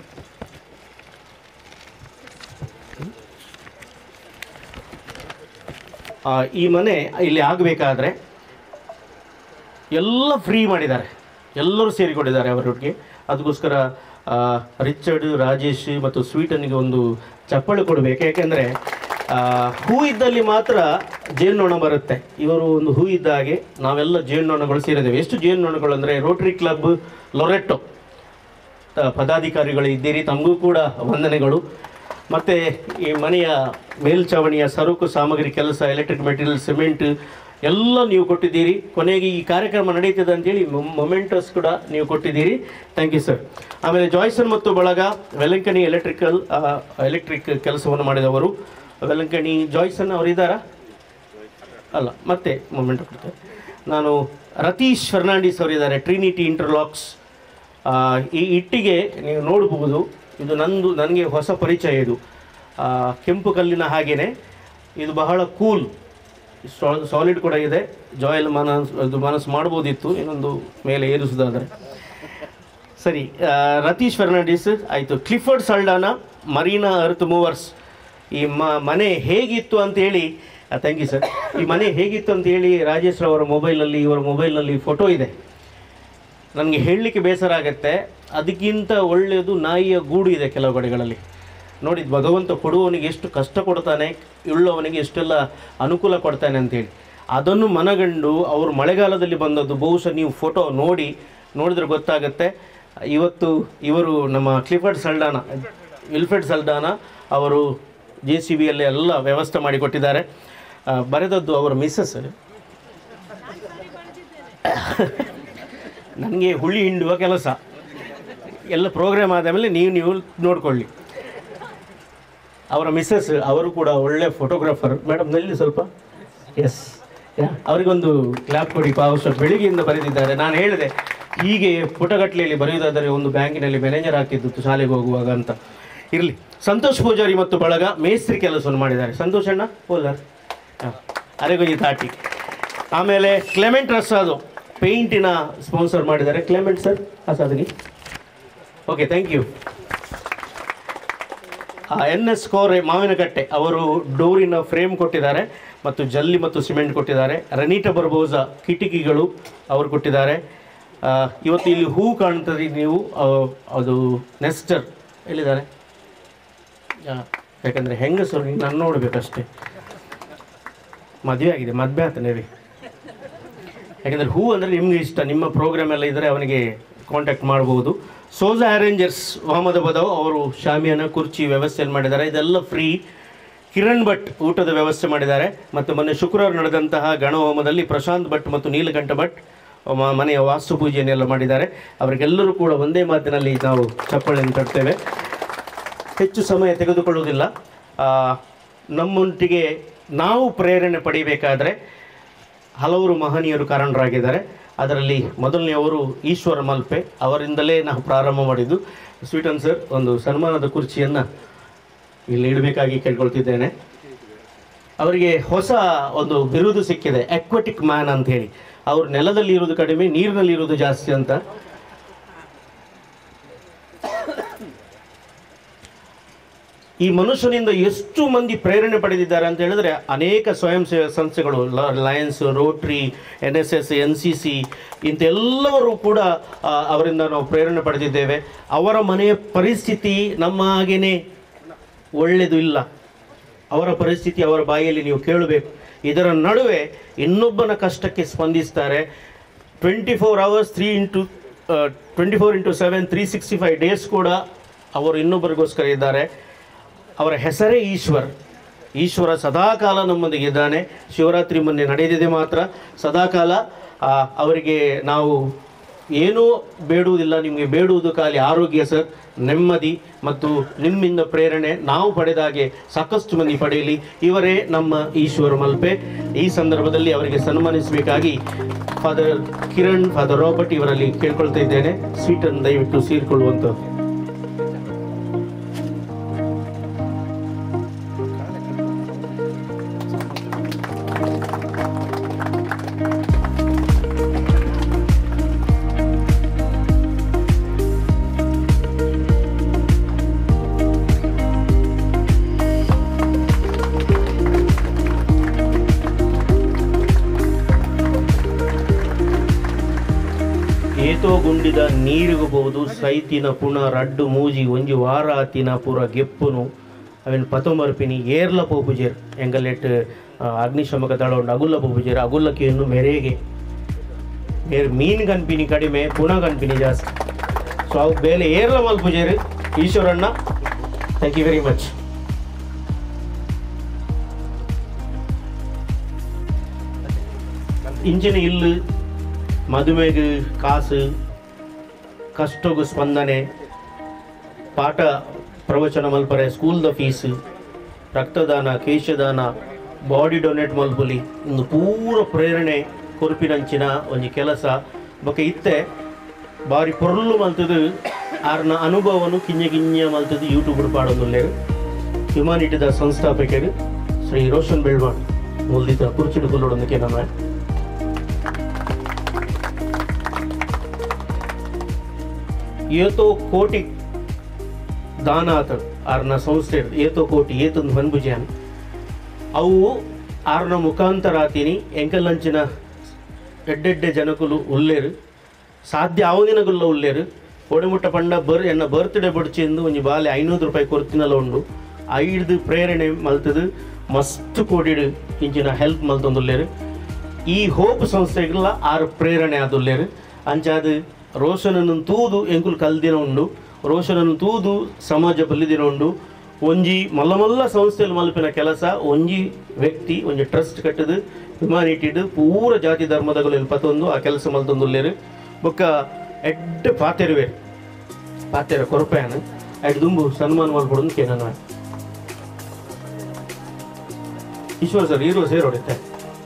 ಆ, ಈ ಮನೆ ಇಲ್ಲಿ ಆಗಬೇಕಾದ್ರೆ ಎಲ್ಲ ಫ್ರೀ ಮಾಡಿದ್ದಾರೆ ಎಲ್ಲರೂ ಸೇರಿಕೊಂಡಿದ್ದಾರೆ ಅವರೊಟ್ಟಿಗೆ ಅದಕ್ಕೋಸ್ಕರ ಆ, ರಿಚರ್ಡ್ ರಾಜೇಶ್ ಮತ್ತು ಸ್ವೀಟನ್ಗೆ ಒಂದು ಚಪ್ಪಾಳೆ ಕೊಡಬೇಕು ಯಾಕೆಂದರೆ ಹೂ ಇದ್ದಲ್ಲಿ ಮಾತ್ರ ಜೇನ್ನೊಣ ಬರುತ್ತೆ ಇವರು ಒಂದು ಹೂ ಇದ್ದ ಹಾಗೆ ನಾವೆಲ್ಲ ಜೇನ್ನೊಣಗಳು ಸೇರಿದ್ದೇವೆ ಎಷ್ಟು ಜೇನ್ನೊಣಗಳು ಅಂದರೆ ರೋಟರಿ ಕ್ಲಬ್ ಲೊರೆಟ್ಟೋ ತ- ಪದಾಧಿಕಾರಿಗಳು ಇದ್ದೀರಿ ತಮಗೂ ಕೂಡ ವಂದನೆಗಳು ಮತ್ತು ಈ ಮನೆಯ ಮೇಲ್ಛಾವಣಿಯ ಸರಕು ಸಾಮಗ್ರಿ ಕೆಲಸ ಎಲೆಕ್ಟ್ರಿಕ್ ಮೆಟೀರಿಯಲ್ ಸಿಮೆಂಟ್ ಎಲ್ಲ ನೀವು ಕೊಟ್ಟಿದ್ದೀರಿ ಕೊನೆಗೆ ಈ ಕಾರ್ಯಕ್ರಮ ನಡೀತದೆ ಅಂತೇಳಿ ಮೊಮೆಂಟಸ್ ಕೂಡ ನೀವು ಕೊಟ್ಟಿದ್ದೀರಿ ಥ್ಯಾಂಕ್ ಯು ಸರ್ ಆಮೇಲೆ ಜಾಯ್ಸನ್ ಮತ್ತು ಬಳಗ ವೆಲಂಕಣಿ ಎಲೆಕ್ಟ್ರಿಕಲ್ ಎಲೆಕ್ಟ್ರಿಕ್ ಕೆಲಸವನ್ನು ಮಾಡಿದವರು ವೆಲಂಕಣಿ ಜಾಯ್ಸನ್ ಅವರಿದ್ದಾರಾ ಅಲ್ಲ ಮತ್ತೆ ಮೊಮೆಂಟ್ ಕೊಡ್ತೇನೆ ನಾನು ರತೀಶ್ ಫರ್ನಾಂಡಿಸ್ ಅವರಿದ್ದಾರೆ ಟ್ರಿನಿಟಿ ಇಂಟರ್ಲಾಕ್ಸ್ ಆ, ಈ ಇಟ್ಟಿಗೆ ನೀವು ನೋಡಬಹುದು ಇದು ನಂದು ನನಗೆ ಹೊಸ ಪರಿಚಯ ಇದು ಆ, ಕೆಂಪು ಕಲ್ಲಿನ ಹಾಗೇನೆ ಇದು ಬಹಳ ಕೂಲ್ ಸಾಲಿಡ್ ಕೂಡ ಇದೆ ಜಾಯಲ್ ಮನಸ್ ಅದು ಮನಸ್ಸು ಮಾಡ್ಬೋದಿತ್ತು ಇನ್ನೊಂದು ಮೇಲೆ ಏರಿಸೋದಾದರೆ ಸರಿ ಆ, ರತೀಶ್ ಫರ್ನಾಂಡಿಸ್ ಆಯಿತು Clifford Saldanha Marina Earth Movers ಈ ಮ ಮನೆ ಹೇಗಿತ್ತು ಅಂತೇಳಿ ಥ್ಯಾಂಕ್ ಯು ಸರ್ ಈ ಮನೆ ಹೇಗಿತ್ತು ಅಂತೇಳಿ ರಾಜೇಶ್ ಅವರ ಮೊಬೈಲ್ನಲ್ಲಿ ಇವರ ಮೊಬೈಲ್ನಲ್ಲಿ ಫೋಟೋ ಇದೆ ನನಗೆ ಹೇಳಲಿಕ್ಕೆ ಬೇಸರ ಆಗುತ್ತೆ ಅದಕ್ಕಿಂತ ಒಳ್ಳೆಯದು ನಾಯಿಯ ಗೂಡು ಇದೆ ಕೆಲವು ಕಡೆಗಳಲ್ಲಿ ನೋಡಿ ಭಗವಂತ ಕೊಡುವವನಿಗೆ ಎಷ್ಟು ಕಷ್ಟ ಕೊಡ್ತಾನೆ ಉಳ್ಳವನಿಗೆ ಎಷ್ಟೆಲ್ಲ ಅನುಕೂಲ ಕೊಡ್ತಾನೆ ಅಂತೇಳಿ ಅದನ್ನು ಮನಗಂಡು ಅವರು ಮಳೆಗಾಲದಲ್ಲಿ ಬಂದದ್ದು ಬಹುಶಃ ನೀವು ಫೋಟೋ ನೋಡಿ ನೋಡಿದ್ರೆ ಗೊತ್ತಾಗುತ್ತೆ ಇವತ್ತು ಇವರು ನಮ್ಮ ಕ್ಲಿಫರ್ಡ್ ಸಲ್ಡಾನ ವಿಲ್ಫ್ರೆಡ್ ಸಲ್ಡಾನ ಅವರು ಜೆ ಸಿ ಬಿಯಲ್ಲಿ ಎಲ್ಲ ವ್ಯವಸ್ಥೆ ಮಾಡಿಕೊಟ್ಟಿದ್ದಾರೆ ಆ, ಬರೆದದ್ದು ಅವರ ಮಿಸ್ಸಸ್ ನನಗೆ ಹುಳಿ ಹಿಂಡುವ ಕೆಲಸ ಎಲ್ಲ ಪ್ರೋಗ್ರಾಮ್ ಆದ ಮೇಲೆ ನೀವು ನೀವು ನೋಡ್ಕೊಳ್ಳಿ ಅವರ ಮಿಸ್ಸಸ್ ಅವರು ಕೂಡ ಒಳ್ಳೆ ಫೋಟೋಗ್ರಾಫರ್ ಮೇಡಮ್ ನಲ್ಲಿ ಸ್ವಲ್ಪ ಎಸ್ ಅವರಿಗೊಂದು ಕ್ಲಾಪ್ ಕೊಡಿ ಪಾವಸ ಬೆಳಿಗ್ಗೆಯಿಂದ ಬರೆದಿದ್ದಾರೆ ನಾನು ಹೇಳಿದೆ ಹೀಗೆ ಪುಟಗಟ್ಟಲೆಯಲ್ಲಿ ಬರೆಯುವುದಾದರೆ ಒಂದು ಬ್ಯಾಂಕಿನಲ್ಲಿ ಮ್ಯಾನೇಜರ್ ಆಗ್ತಿದ್ದು ಶಾಲೆಗೆ ಹೋಗುವಾಗ ಅಂತ ಇರಲಿ ಸಂತೋಷ್ ಪೂಜಾರಿ ಮತ್ತು ಬಳಗ ಮೇಸ್ತ್ರಿ ಕೆಲಸವನ್ನು ಮಾಡಿದ್ದಾರೆ ಸಂತೋಷ್ ಅಣ್ಣ ಹೋದಾರ್ ಹಾಂ ಅರೆಗೊಂಜಿ ತಾಟಿ ಆಮೇಲೆ ಕ್ಲೆಮೆಂಟ್ ರಸ್ಸಾದು ಪೇಂಟಿನ ಸ್ಪಾನ್ಸರ್ ಮಾಡಿದ್ದಾರೆ ಕ್ಲೆಮೆಂಟ್ ಸರ್ ಅಸಾದಗಿ okay thank you N S Kore Mavinakatte ಅವರು ಡೋರಿನ ಫ್ರೇಮ್ ಕೊಟ್ಟಿದ್ದಾರೆ ಮತ್ತು ಜಲ್ಲಿ ಮತ್ತು ಸಿಮೆಂಟ್ ಕೊಟ್ಟಿದ್ದಾರೆ ರನೀಟ ಬರ್ಬೋಸ ಕಿಟಕಿಗಳು ಅವರು ಕೊಟ್ಟಿದ್ದಾರೆ ಆ, ಇವತ್ತು ಇಲ್ಲಿ ಹೂ ಕಾಣ್ತದೆ ನೀವು ಆ, ಅದು ನೆಸ್ಟರ್ ಎಲ್ಲಿದ್ದಾರೆ ಆ, ಯಾಕಂದರೆ ಹೆಂಗಸರು ನಾನು ನೋಡಬೇಕಷ್ಟೇ ಮದುವೆ ಆಗಿದೆ ಮದುವೆ ಆತನೇ ರೀ ಯಾಕಂದರೆ ಹೂ ಅಂದರೆ ನಿಮಗೆ ಇಷ್ಟ ನಿಮ್ಮ ಪ್ರೋಗ್ರಾಮ್ ಎಲ್ಲ ಇದ್ದರೆ ಅವನಿಗೆ ಕಾಂಟ್ಯಾಕ್ಟ್ ಮಾಡ್ಬೋದು ಸೋಜಾ ಅರೇಂಜರ್ಸ್ ಅಹಮದಾಬಾದ್ ಅವರು ಶಾಮಿಯಾನ ಕುರ್ಚಿ ವ್ಯವಸ್ಥೆಯನ್ನು ಮಾಡಿದ್ದಾರೆ ಇದೆಲ್ಲ ಫ್ರೀ ಕಿರಣ್ ಭಟ್ ಊಟದ ವ್ಯವಸ್ಥೆ ಮಾಡಿದ್ದಾರೆ ಮತ್ತು ಮೊನ್ನೆ ಶುಕ್ರವಾರ ನಡೆದಂತಹ ಗಣಹೋಮದಲ್ಲಿ ಪ್ರಶಾಂತ್ ಭಟ್ ಮತ್ತು ನೀಲಕಂಠ ಭಟ್ ಮ- ಮನೆಯ ವಾಸ್ತು ಪೂಜೆಯನ್ನೆಲ್ಲ ಮಾಡಿದ್ದಾರೆ ಅವರಿಗೆಲ್ಲರೂ ಕೂಡ ಒಂದೇ ಮಾತಿನಲ್ಲಿ ನಾವು ಚಪ್ಪಾಳೆಯನ್ನು ತರ್ತೇವೆ ಹೆಚ್ಚು ಸಮಯ ತೆಗೆದುಕೊಳ್ಳುವುದಿಲ್ಲ ಆ, ನಮ್ಮೊಟ್ಟಿಗೆ ನಾವು ಪ್ರೇರಣೆ ಪಡಿಬೇಕಾದ್ರೆ ಹಲವರು ಮಹನೀಯರು ಕಾರಣರಾಗಿದ್ದಾರೆ ಅದರಲ್ಲಿ ಮೊದಲನೆಯವರು ಈಶ್ವರ ಮಲ್ಪೆ ಅವರಿಂದಲೇ ನಾವು ಪ್ರಾರಂಭ ಮಾಡಿದ್ದು ಸ್ವೀಟನ್ ಸರ್ ಒಂದು ಸನ್ಮಾನದ ಕುರ್ಚಿಯನ್ನು ಇಲ್ಲಿ ಇಡಬೇಕಾಗಿ ಕೇಳ್ಕೊಳ್ತಿದ್ದೇನೆ ಅವರಿಗೆ ಹೊಸ ಒಂದು ಬಿರುದು ಸಿಕ್ಕಿದೆ ಅಕ್ವಾಟಿಕ್ ಮ್ಯಾನ್ ಅಂತ ಹೇಳಿ ಅವರು ನೆಲದಲ್ಲಿ ಇರುವುದು ಕಡಿಮೆ ನೀರಿನಲ್ಲಿ ಇರುವುದು ಜಾಸ್ತಿ ಅಂತ ಈ ಮನುಷ್ಯನಿಂದ ಎಷ್ಟು ಮಂದಿ ಪ್ರೇರಣೆ ಪಡೆದಿದ್ದಾರೆ ಅಂತ ಹೇಳಿದ್ರೆ ಅನೇಕ ಸ್ವಯಂ ಸೇವಾ ಸಂಸ್ಥೆಗಳು ಲ- Lions Rotary N S S N C C ಇಂಥೆಲ್ಲವರು ಕೂಡ ಆ, ಅವರಿಂದ ನಾವು ಪ್ರೇರಣೆ ಪಡೆದಿದ್ದೇವೆ ಅವರ ಮನೆಯ ಪರಿಸ್ಥಿತಿ ನಮ್ಮ ಹಾಗೇನೆ ಒಳ್ಳೆಯದು ಇಲ್ಲ ಅವರ ಪರಿಸ್ಥಿತಿ ಅವರ ಬಾಯಿಯಲ್ಲಿ ನೀವು ಕೇಳಬೇಕು ಇದರ ನಡುವೆ ಇನ್ನೊಬ್ಬನ ಕಷ್ಟಕ್ಕೆ ಸ್ಪಂದಿಸ್ತಾರೆ twenty four hours three into twenty four into seven three sixty five days ಕೂಡ ಅವರು ಇನ್ನೊಬ್ಬರಿಗೋಸ್ಕರ ಇದ್ದಾರೆ ಅವರ ಹೆಸರೇ ಈಶ್ವರ್ ಈಶ್ವರ ಸದಾಕಾಲ ನಮ್ಮೊಂದಿಗೆ ಇದ್ದಾನೆ ಶಿವರಾತ್ರಿ ಮೊನ್ನೆ ನಡೆದಿದೆ ಮಾತ್ರ ಸದಾಕಾಲ ಆ, ಅವರಿಗೆ ನಾವು ಏನೂ ಬೇಡುವುದಿಲ್ಲ ನಿಮಗೆ ಬೇಡುವುದು ಖಾಲಿ ಆರೋಗ್ಯ ಸರ್ ನೆಮ್ಮದಿ ಮತ್ತು ನಿಮ್ಮಿಂದ ಪ್ರೇರಣೆ ನಾವು ಪಡೆದಾಗೆ ಸಾಕಷ್ಟು ಮಂದಿ ಪಡೆಯಲಿ ಇವರೇ ನಮ್ಮ ಈಶ್ವರ ಮಲ್ಪೆ ಈ ಸಂದರ್ಭದಲ್ಲಿ ಅವರಿಗೆ ಸನ್ಮಾನಿಸಬೇಕಾಗಿ ಫಾದರ್ ಕಿರಣ್ ಫಾದರ್ ರಾಬರ್ಟ್ ಇವರಲ್ಲಿ ಕೇಳ್ಕೊಳ್ತಾ ಇದ್ದೇನೆ ಸ್ವೀಟನ್ನು ದಯವಿಟ್ಟು ಸೇರಿಕೊಳ್ಳುವಂಥದ್ದು ಏತೋ ಗುಂಡಿದ ನೀರಿಗಬಹುದು ಸೈತಿನ ಪುಣ ರಡ್ಡು ಮೂಜಿ ಒಂಜಿ ವಾರ ಆತಿನ ಪೂರ ಗೆಪ್ಪುನು ಅವೆನ್ ಪತೊಂಬರ್ಪಿನಿ ಏರ್ಲ ಪೋಪುಜೇರ್ ಎಂಗಲೆಟ್ ಆ, ಅಗ್ನಿಶಮಕ ದಳ ಉಂಡು ಅಗುಲ್ಲ ಪೋಪುಜೇರ್ ಅಗುಲ್ಲಕ್ಕೆ ಇನ್ನು ಮೆರೆಗೆ ಮೇರೆ ಮೀನ್ ಕನ್ಪಿನಿ ಕಡಿಮೆ ಪುಣ ಕನ್ಪಿನಿ ಜಾಸ್ತಿ ಸೊ ಅವು ಬೇಲೆ ಏರ್ಲ ಮಲ್ಪುಜೇರ್ ಈಶ್ವರಣ್ಣ ಥ್ಯಾಂಕ್ ಯು ವೆರಿ ಮಚ್ ಇಂಚಿನ ಇಲ್ಲು ಮದುವೆಗೆ ಕಾಸು ಕಷ್ಟಗೂ ಸ್ಪಂದನೆ ಪಾಠ ಪ್ರವಚನ ಮಲ್ಪರೆ ಸ್ಕೂಲ್ದ ಫೀಸ್ ರಕ್ತದಾನ ಕೇಶದಾನ ಬಾಡಿ ಡೊನೇಟ್ ಮಲ್ಪುಲಿ ಒಂದು ಪೂರ ಪ್ರೇರಣೆ ಕೊರುಪಿನಂಚಿನ ಒಂಜಿ ಕೆಲಸ ಬೊಕ ಇತ್ತೆ ಬಾರಿ ಪೊರ್ಲು ಮಲ್ತದು ಆರ್ನ ಅನುಭವನು ಕಿಂಜ ಕಿಂಜ ಮಲ್ತದು ಯೂಟ್ಯೂಬ್ ಪಾಡೊಂದುಲ್ಲೇರು ಹ್ಯುಮಾನಿಟಿದ ಸಂಸ್ಥಾಪಕರು ಶ್ರೀ ರೋಷನ್ ಬೆಳ್ವಾಣ್ ಮುಲ್ದಿತ ಕುರ್ಚಿಡು ಕುಲ್ಲೊಡೊಂದಕ್ಕೆ ನಮ್ಮ ಏತೋ ಕೋಟಿ ದಾನ ಆತ ಆರ್ನ ಸಂಸ್ಥೆ ಏತೋ ಕೋಟಿ ಏತೊಂದು ಮನ್ಭುಜಾನ್ ಅವು ಆರ್ನ ಮುಖಾಂತರ ಆತೀನಿ ಎಂಕಲ್ಲಂಚಿನ ಎಡ್ಡೆಡ್ಡೆ ಜನಕುಲು ಉಲ್ಲೇರು ಸಾಧ್ಯ ಅವನಿನಗುಲ್ಲ ಉಲ್ಲೇರು ಒಡೆಮುಟ್ಟ ಪಂಡ ಬರ್ ಎನ್ನ ಬರ್ತ್ಡೇ ಬಡ್ಚಿಂದು ಒಂಜಿ ಬಾಲೆ ಐನೂರು ರೂಪಾಯಿ ಕೊರ್ತಿನಲ್ಲ ಉಂಡು ಐದು ಪ್ರೇರಣೆ ಮಲ್ತದು ಮಸ್ತ್ ಕೋಡಿಡು ಇಂಚಿನ ಹೆಲ್ಪ್ ಮಲ್ತೊಂದುಲ್ಲೇರು ಈ ಹೋಪ್ ಸಂಸ್ಥೆಗೆಲ್ಲ ಆರು ಪ್ರೇರಣೆ ಆದುಲ್ಲೇರು ಅಂಚಾದು ರೋಷನನ್ನು ತೂದು ಎಂಕುಲು ಕಲ್ದಿನ ಉಂಡು ರೋಷನನ್ನು ತೂದು ಸಮಾಜ ಬಲ್ಲಿದಿನ ಉಂಡು ಒಂಜಿ ಮಲ್ಲ ಮಲ್ಲ ಸಂಸ್ಥೆಯಲ್ಲಿ ಮಲ್ಪಿನ ಕೆಲಸ ಒಂಜಿ ವ್ಯಕ್ತಿ ಒಂಜಿ ಟ್ರಸ್ಟ್ ಕಟ್ಟದು ಹ್ಯುಮಾನಿಟಿಡ್ ಪೂರ ಜಾತಿ ಧರ್ಮದಗಳು ಇಲ್ಪತ್ತೊಂದು ಆ ಕೆಲಸ ಮಲ್ತೊಂದುಲ್ಲೇರು ಬೊಕ್ಕ ಎಡ್ಡೆ ಪಾತೆರುವೆ ಪಾತೆರ ಕೊರಪೆಯನ ಎಡ್ ದುಂಬು ಸನ್ಮಾನ ಮಾಡ್ಕೊಡೋದು ಕೇನ ಈಶ್ವರ್ ಸರ್ ಹೀರೋ ಸೇರೋಡಿತ್ತೆ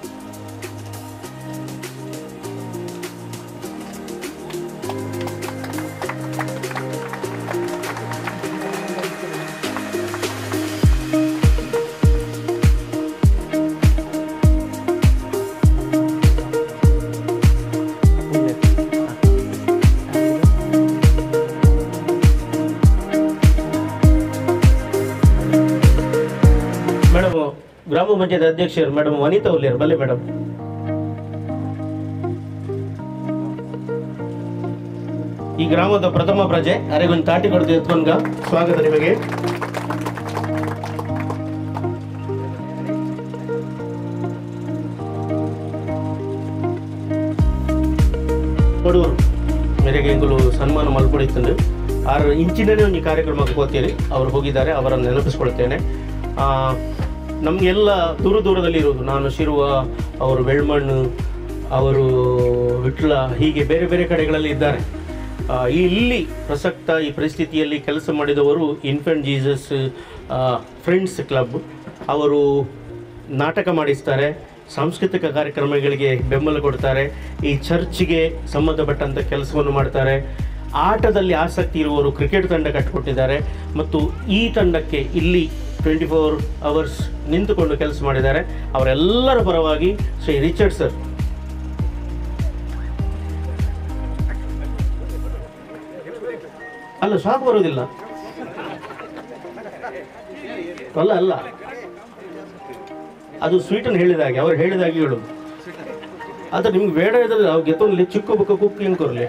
ಮೇಡಮ್ ಗ್ರಾಮ ಪಂಚಾಯತ್ ಅಧ್ಯಕ್ಷರು ಮೇಡಮ್ ವನಿತಾ ಉಲ್ಲೇರ್ ಬಲ್ಲೆ ಮೇಡಮ್ ಈ ಗ್ರಾಮದ ಪ್ರಥಮ ಪ್ರಜೆ ಅರೆಗೊಂದು ತಾಟಿ ಕೊಡ್ದು ಎತ್ಕೊಂಡ್ಗ ಸ್ವಾಗತ ನಿಮಗೆ ಕೊಡೂರು ಮೇರೆಗೆ ಎಂಗುಲು ಸನ್ಮಾನ ಮಲ್ಪಡಿತ್ತಂದು ಆರು ಇಂಚಿನನೇ ಒಂದು ಕಾರ್ಯಕ್ರಮಕ್ಕೆ ಹೋಗ್ತೀರಿ ಅವರು ಹೋಗಿದ್ದಾರೆ ಅವರನ್ನು ನೆನಪಿಸ್ಕೊಳ್ತೇನೆ ಆ, ನಮಗೆಲ್ಲ ದೂರ ದೂರದಲ್ಲಿ ಇರೋದು ನಾನು ಶಿರುವ ಅವರು ಬೆಳ್ಮಣ್ಣು ಅವರು ವಿಟ್ಲ ಹೀಗೆ ಬೇರೆ ಬೇರೆ ಕಡೆಗಳಲ್ಲಿ ಇದ್ದಾರೆ ಆ, ಇಲ್ಲಿ ಪ್ರಸಕ್ತ ಈ ಪರಿಸ್ಥಿತಿಯಲ್ಲಿ ಕೆಲಸ ಮಾಡಿದವರು ಇನ್ಫೆಂಟ್ ಜೀಸಸ್ ಫ್ರೆಂಡ್ಸ್ ಕ್ಲಬ್ ಅವರು ನಾಟಕ ಮಾಡಿಸ್ತಾರೆ ಸಾಂಸ್ಕೃತಿಕ ಕಾರ್ಯಕ್ರಮಗಳಿಗೆ ಬೆಂಬಲ ಕೊಡ್ತಾರೆ ಈ ಚರ್ಚ್ಗೆ ಸಂಬಂಧಪಟ್ಟಂಥ ಕೆಲಸವನ್ನು ಮಾಡ್ತಾರೆ ಆಟದಲ್ಲಿ ಆಸಕ್ತಿ ಇರುವವರು ಕ್ರಿಕೆಟ್ ತಂಡ ಕಟ್ಟಿಕೊಟ್ಟಿದ್ದಾರೆ ಮತ್ತು ಈ ತಂಡಕ್ಕೆ ಇಲ್ಲಿ ಟ್ವೆಂಟಿ ಫೋರ್ ಅವರ್ಸ್ ನಿಂತುಕೊಂಡು ಕೆಲಸ ಮಾಡಿದ್ದಾರೆ ಅವರೆಲ್ಲರ ಪರವಾಗಿ ಶ್ರೀ ರಿಚರ್ಡ್ ಸರ್ ಅಲ್ಲ ಶಾಕ್ ಬರೋದಿಲ್ಲ ಅಲ್ಲ ಅಲ್ಲ ಅದು ಸ್ವೀಟನ್ ಹೇಳಿದಾಗೆ ಅವ್ರು ಹೇಳಿದಾಗೆ ಹೇಳುದು ಆದ್ರೆ ನಿಮ್ಗೆ ಬೇಡ ಇದ್ರೆ ನಾವು ಗೆತ್ತೊಂದು ಚಿಕ್ಕ ಬುಕ್ಕ ಕುಕ್ಕಿ ಕೊರ್ಲಿ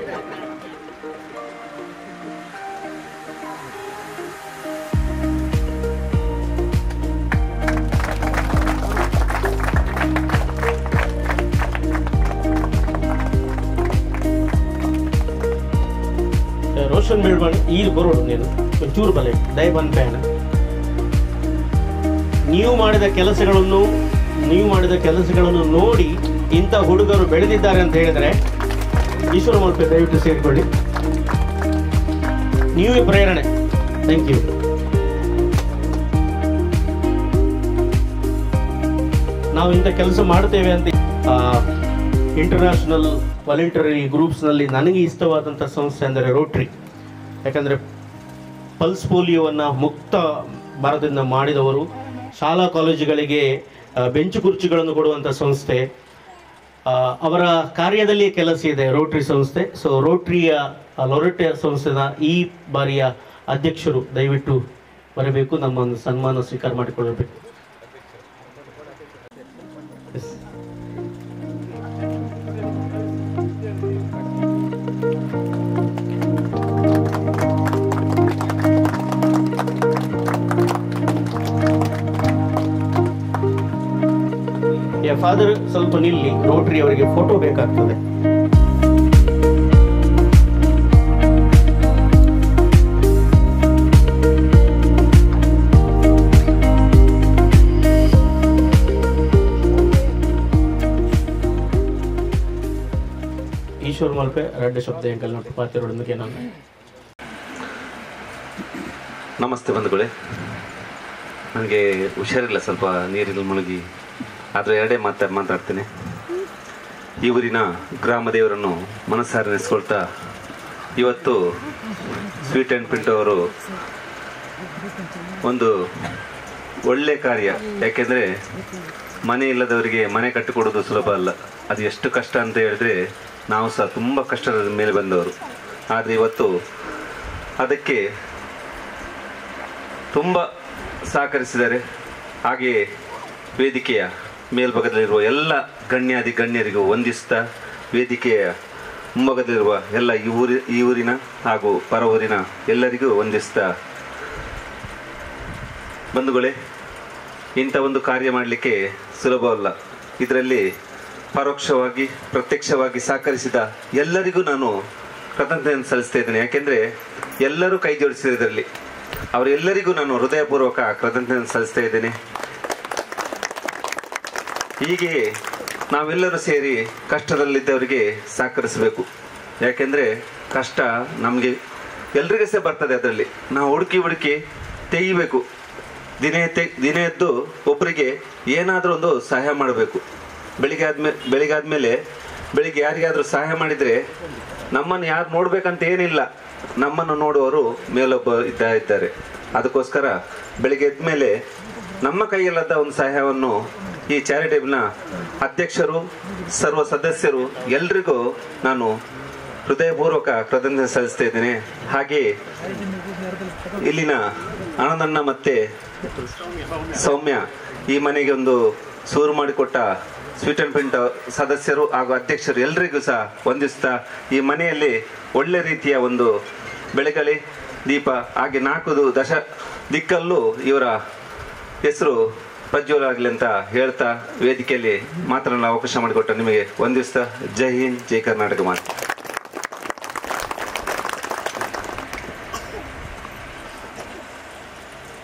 ರೋಷನ್ ಬೀಳ್ಬಾರ್ದು ಈಗ ಬರೋಡು ನೀನು ಒಂಚೂರು ಬಲೆ ದಯ ಬಂದ್ ಪ್ಯಾನ ನೀವು ಮಾಡಿದ ಕೆಲಸಗಳನ್ನು ನೀವು ಮಾಡಿದ ಕೆಲಸಗಳನ್ನು ನೋಡಿ ಇಂಥ ಹುಡುಗರು ಬೆಳೆದಿದ್ದಾರೆ ಅಂತ ಹೇಳಿದರೆ ಈಶ್ವರ ಮಲ್ಪೆ ದಯವಿಟ್ಟು ಸೇರಿಕೊಳ್ಳಿ ನೀವೇ ಪ್ರೇರಣೆ ಥ್ಯಾಂಕ್ ಯು ನಾವು ಇಂಥ ಕೆಲಸ ಮಾಡ್ತೇವೆ ಅಂತ ಇಂಟರ್ನ್ಯಾಷನಲ್ ವಾಲಂಟರಿ ಗ್ರೂಪ್ಸ್ನಲ್ಲಿ ನನಗೆ ಇಷ್ಟವಾದಂಥ ಸಂಸ್ಥೆ ಅಂದರೆ ರೋಟ್ರಿ ಯಾಕಂದರೆ ಪಲ್ಸ್ ಪೋಲಿಯೋವನ್ನು ಮುಕ್ತ ಭಾರತದಿಂದ ಮಾಡಿದವರು ಶಾಲಾ ಕಾಲೇಜುಗಳಿಗೆ ಆ, ಬೆಂಚು ಕುರ್ಚಿಗಳನ್ನು ಕೊಡುವಂಥ ಸಂಸ್ಥೆ ಆ, ಅವರ ಕಾರ್ಯದಲ್ಲಿ ಕೆಲಸ ಇದೆ ರೋಟ್ರಿ ಸಂಸ್ಥೆ ಸೊ ರೋಟ್ರಿಯ ಆ, ಲೊರಟೆ ಸಂಸ್ಥೆನ ಈ ಬಾರಿಯ ಅಧ್ಯಕ್ಷರು ದಯವಿಟ್ಟು ಬರಬೇಕು ನಮ್ಮನ್ನು ಸನ್ಮಾನ ಸ್ವೀಕಾರ ಮಾಡಿಕೊಳ್ಳಬೇಕು Yes. ಫಾದರ್ ಸ್ವಲ್ಪ ನಿಲ್ಲಿ ರೋಟ್ರಿ ಅವರಿಗೆ ಫೋಟೋ ಬೇಕಾಗ್ತದೆ ಈಶ್ವರ್ ಮಲ್ಪೆ ಎರಡು ಶಬ್ದ ಎಂಕಲ್ ನೋಟು ಪಾತಿರೋದಕ್ಕೆ ನಾನು ನಮಸ್ತೆ ಬಂಧುಗಳೇ ನನಗೆ ಹುಷಾರಿಲ್ಲ ಸ್ವಲ್ಪ ನೀರಿನಲ್ಲಿ ಮುಳುಗಿ ಆದರೆ ಎರಡೇ ಮಾತಾ ಮಾತಾಡ್ತೇನೆ ಈ ಊರಿನ ಗ್ರಾಮ ದೇವರನ್ನು ಮನಸ್ಸಾರೆ ನೆನೆಸ್ಕೊಳ್ತಾ ಇವತ್ತು ಸ್ವೀಟ್ ಆ್ಯಂಡ್ ಪಿಂಟು ಅವರು ಒಂದು ಒಳ್ಳೆ ಕಾರ್ಯ ಯಾಕೆಂದರೆ ಮನೆ ಇಲ್ಲದವರಿಗೆ ಮನೆ ಕಟ್ಟಿಕೊಡೋದು ಸುಲಭ ಅಲ್ಲ ಅದು ಎಷ್ಟು ಕಷ್ಟ ಅಂತ ಹೇಳಿದ್ರೆ ನಾವು ಸಹ ತುಂಬ ಕಷ್ಟದ ಮೇಲೆ ಬಂದವರು ಆದರೆ ಇವತ್ತು ಅದಕ್ಕೆ ತುಂಬ ಸಹಕರಿಸಿದ್ದಾರೆ ಹಾಗೆಯೇ ವೇದಿಕೆಯ ಮೇಲ್ಭಾಗದಲ್ಲಿರುವ ಎಲ್ಲ ಗಣ್ಯಾದಿ ಗಣ್ಯರಿಗೂ ವಂದಿಸ್ತಾ ವೇದಿಕೆಯ ಮುಂಭಾಗದಲ್ಲಿರುವ ಎಲ್ಲ ಈ ಊರಿ ಈ ಊರಿನ ಹಾಗೂ ಪರ ಊರಿನ ಎಲ್ಲರಿಗೂ ವಂದಿಸ್ತಾ ಬಂಧುಗಳೇ ಇಂಥ ಒಂದು ಕಾರ್ಯ ಮಾಡಲಿಕ್ಕೆ ಸುಲಭವಲ್ಲ ಇದರಲ್ಲಿ ಪರೋಕ್ಷವಾಗಿ ಪ್ರತ್ಯಕ್ಷವಾಗಿ ಸಹಕರಿಸಿದ ಎಲ್ಲರಿಗೂ ನಾನು ಕೃತಜ್ಞತೆಯನ್ನು ಸಲ್ಲಿಸ್ತಾ ಇದ್ದೇನೆ ಯಾಕೆಂದರೆ ಎಲ್ಲರೂ ಕೈ ಜೋಡಿಸಿದ್ದಾರೆ ಇದರಲ್ಲಿ ಅವರೆಲ್ಲರಿಗೂ ನಾನು ಹೃದಯಪೂರ್ವಕ ಕೃತಜ್ಞತೆಯನ್ನು ಸಲ್ಲಿಸ್ತಾ ಇದ್ದೇನೆ ಹೀಗೆ ನಾವೆಲ್ಲರೂ ಸೇರಿ ಕಷ್ಟದಲ್ಲಿದ್ದವರಿಗೆ ಸಹಕರಿಸಬೇಕು ಯಾಕೆಂದರೆ ಕಷ್ಟ ನಮಗೆ ಎಲ್ರಿಗೂ ಸಹ ಬರ್ತದೆ ಅದರಲ್ಲಿ ನಾವು ಹುಡುಕಿ ಹುಡುಕಿ ತೆಗಿಬೇಕು ದಿನ ತೆ ದಿನ ಎದ್ದು ಒಬ್ಬರಿಗೆ ಏನಾದರೂ ಒಂದು ಸಹಾಯ ಮಾಡಬೇಕು ಬೆಳಿಗ್ಗೆ ಆದ್ಮೇಲೆ ಬೆಳಿಗ್ಗೆ ಆದಮೇಲೆ ಬೆಳಿಗ್ಗೆ ಯಾರಿಗಾದರೂ ಸಹಾಯ ಮಾಡಿದರೆ ನಮ್ಮನ್ನು ಯಾರು ನೋಡ್ಬೇಕಂತ ಏನಿಲ್ಲ ನಮ್ಮನ್ನು ನೋಡುವವರು ಮೇಲೊಬ್ಬ ಇದ್ದ ಇದ್ದಾರೆ ಅದಕ್ಕೋಸ್ಕರ ಬೆಳಿಗ್ಗೆ ಎದ್ದ ಮೇಲೆ ನಮ್ಮ ಕೈಯಲ್ಲದ ಒಂದು ಸಹಾಯವನ್ನು ಈ ಚಾರಿಟೇಬಲ್ನ ಅಧ್ಯಕ್ಷರು ಸರ್ವ ಸದಸ್ಯರು ಎಲ್ರಿಗೂ ನಾನು ಹೃದಯಪೂರ್ವಕ ಕೃತಜ್ಞತೆ ಸಲ್ಲಿಸ್ತಾ ಇದ್ದೇನೆ ಹಾಗೆಯೇ ಇಲ್ಲಿನ ಆನಂದಣ್ಣ ಮತ್ತೆ ಸೌಮ್ಯ ಈ ಮನೆಗೆ ಒಂದು ಸೂರು ಮಾಡಿಕೊಟ್ಟ ಸ್ವೀಟ್ ಅಂಡ್ ಪಿಂಟ್ ಸದಸ್ಯರು ಹಾಗೂ ಅಧ್ಯಕ್ಷರು ಎಲ್ರಿಗೂ ಸಹ ವಂದಿಸ್ತಾ ಈ ಮನೆಯಲ್ಲಿ ಒಳ್ಳೆ ರೀತಿಯ ಒಂದು ಬೆಳಗಲಿ ದೀಪ ಹಾಗೆ ನಾಲ್ಕು ದಶ ದಿಕ್ಕಲ್ಲೂ ಇವರ ಹೆಸರು ಪ್ರಜ್ವಲ ಆಗಲಿ ಅಂತ ಹೇಳ್ತಾ ವೇದಿಕೆಯಲ್ಲಿ ಮಾತನಾಡಲು ಅವಕಾಶ ಮಾಡಿಕೊಟ್ಟ ನಿಮಗೆ ವಂದಿಸ್ತಾ ಜೈ ಹಿಂದ್ ಜೈ ಕರ್ನಾಟಕ ಮಾತು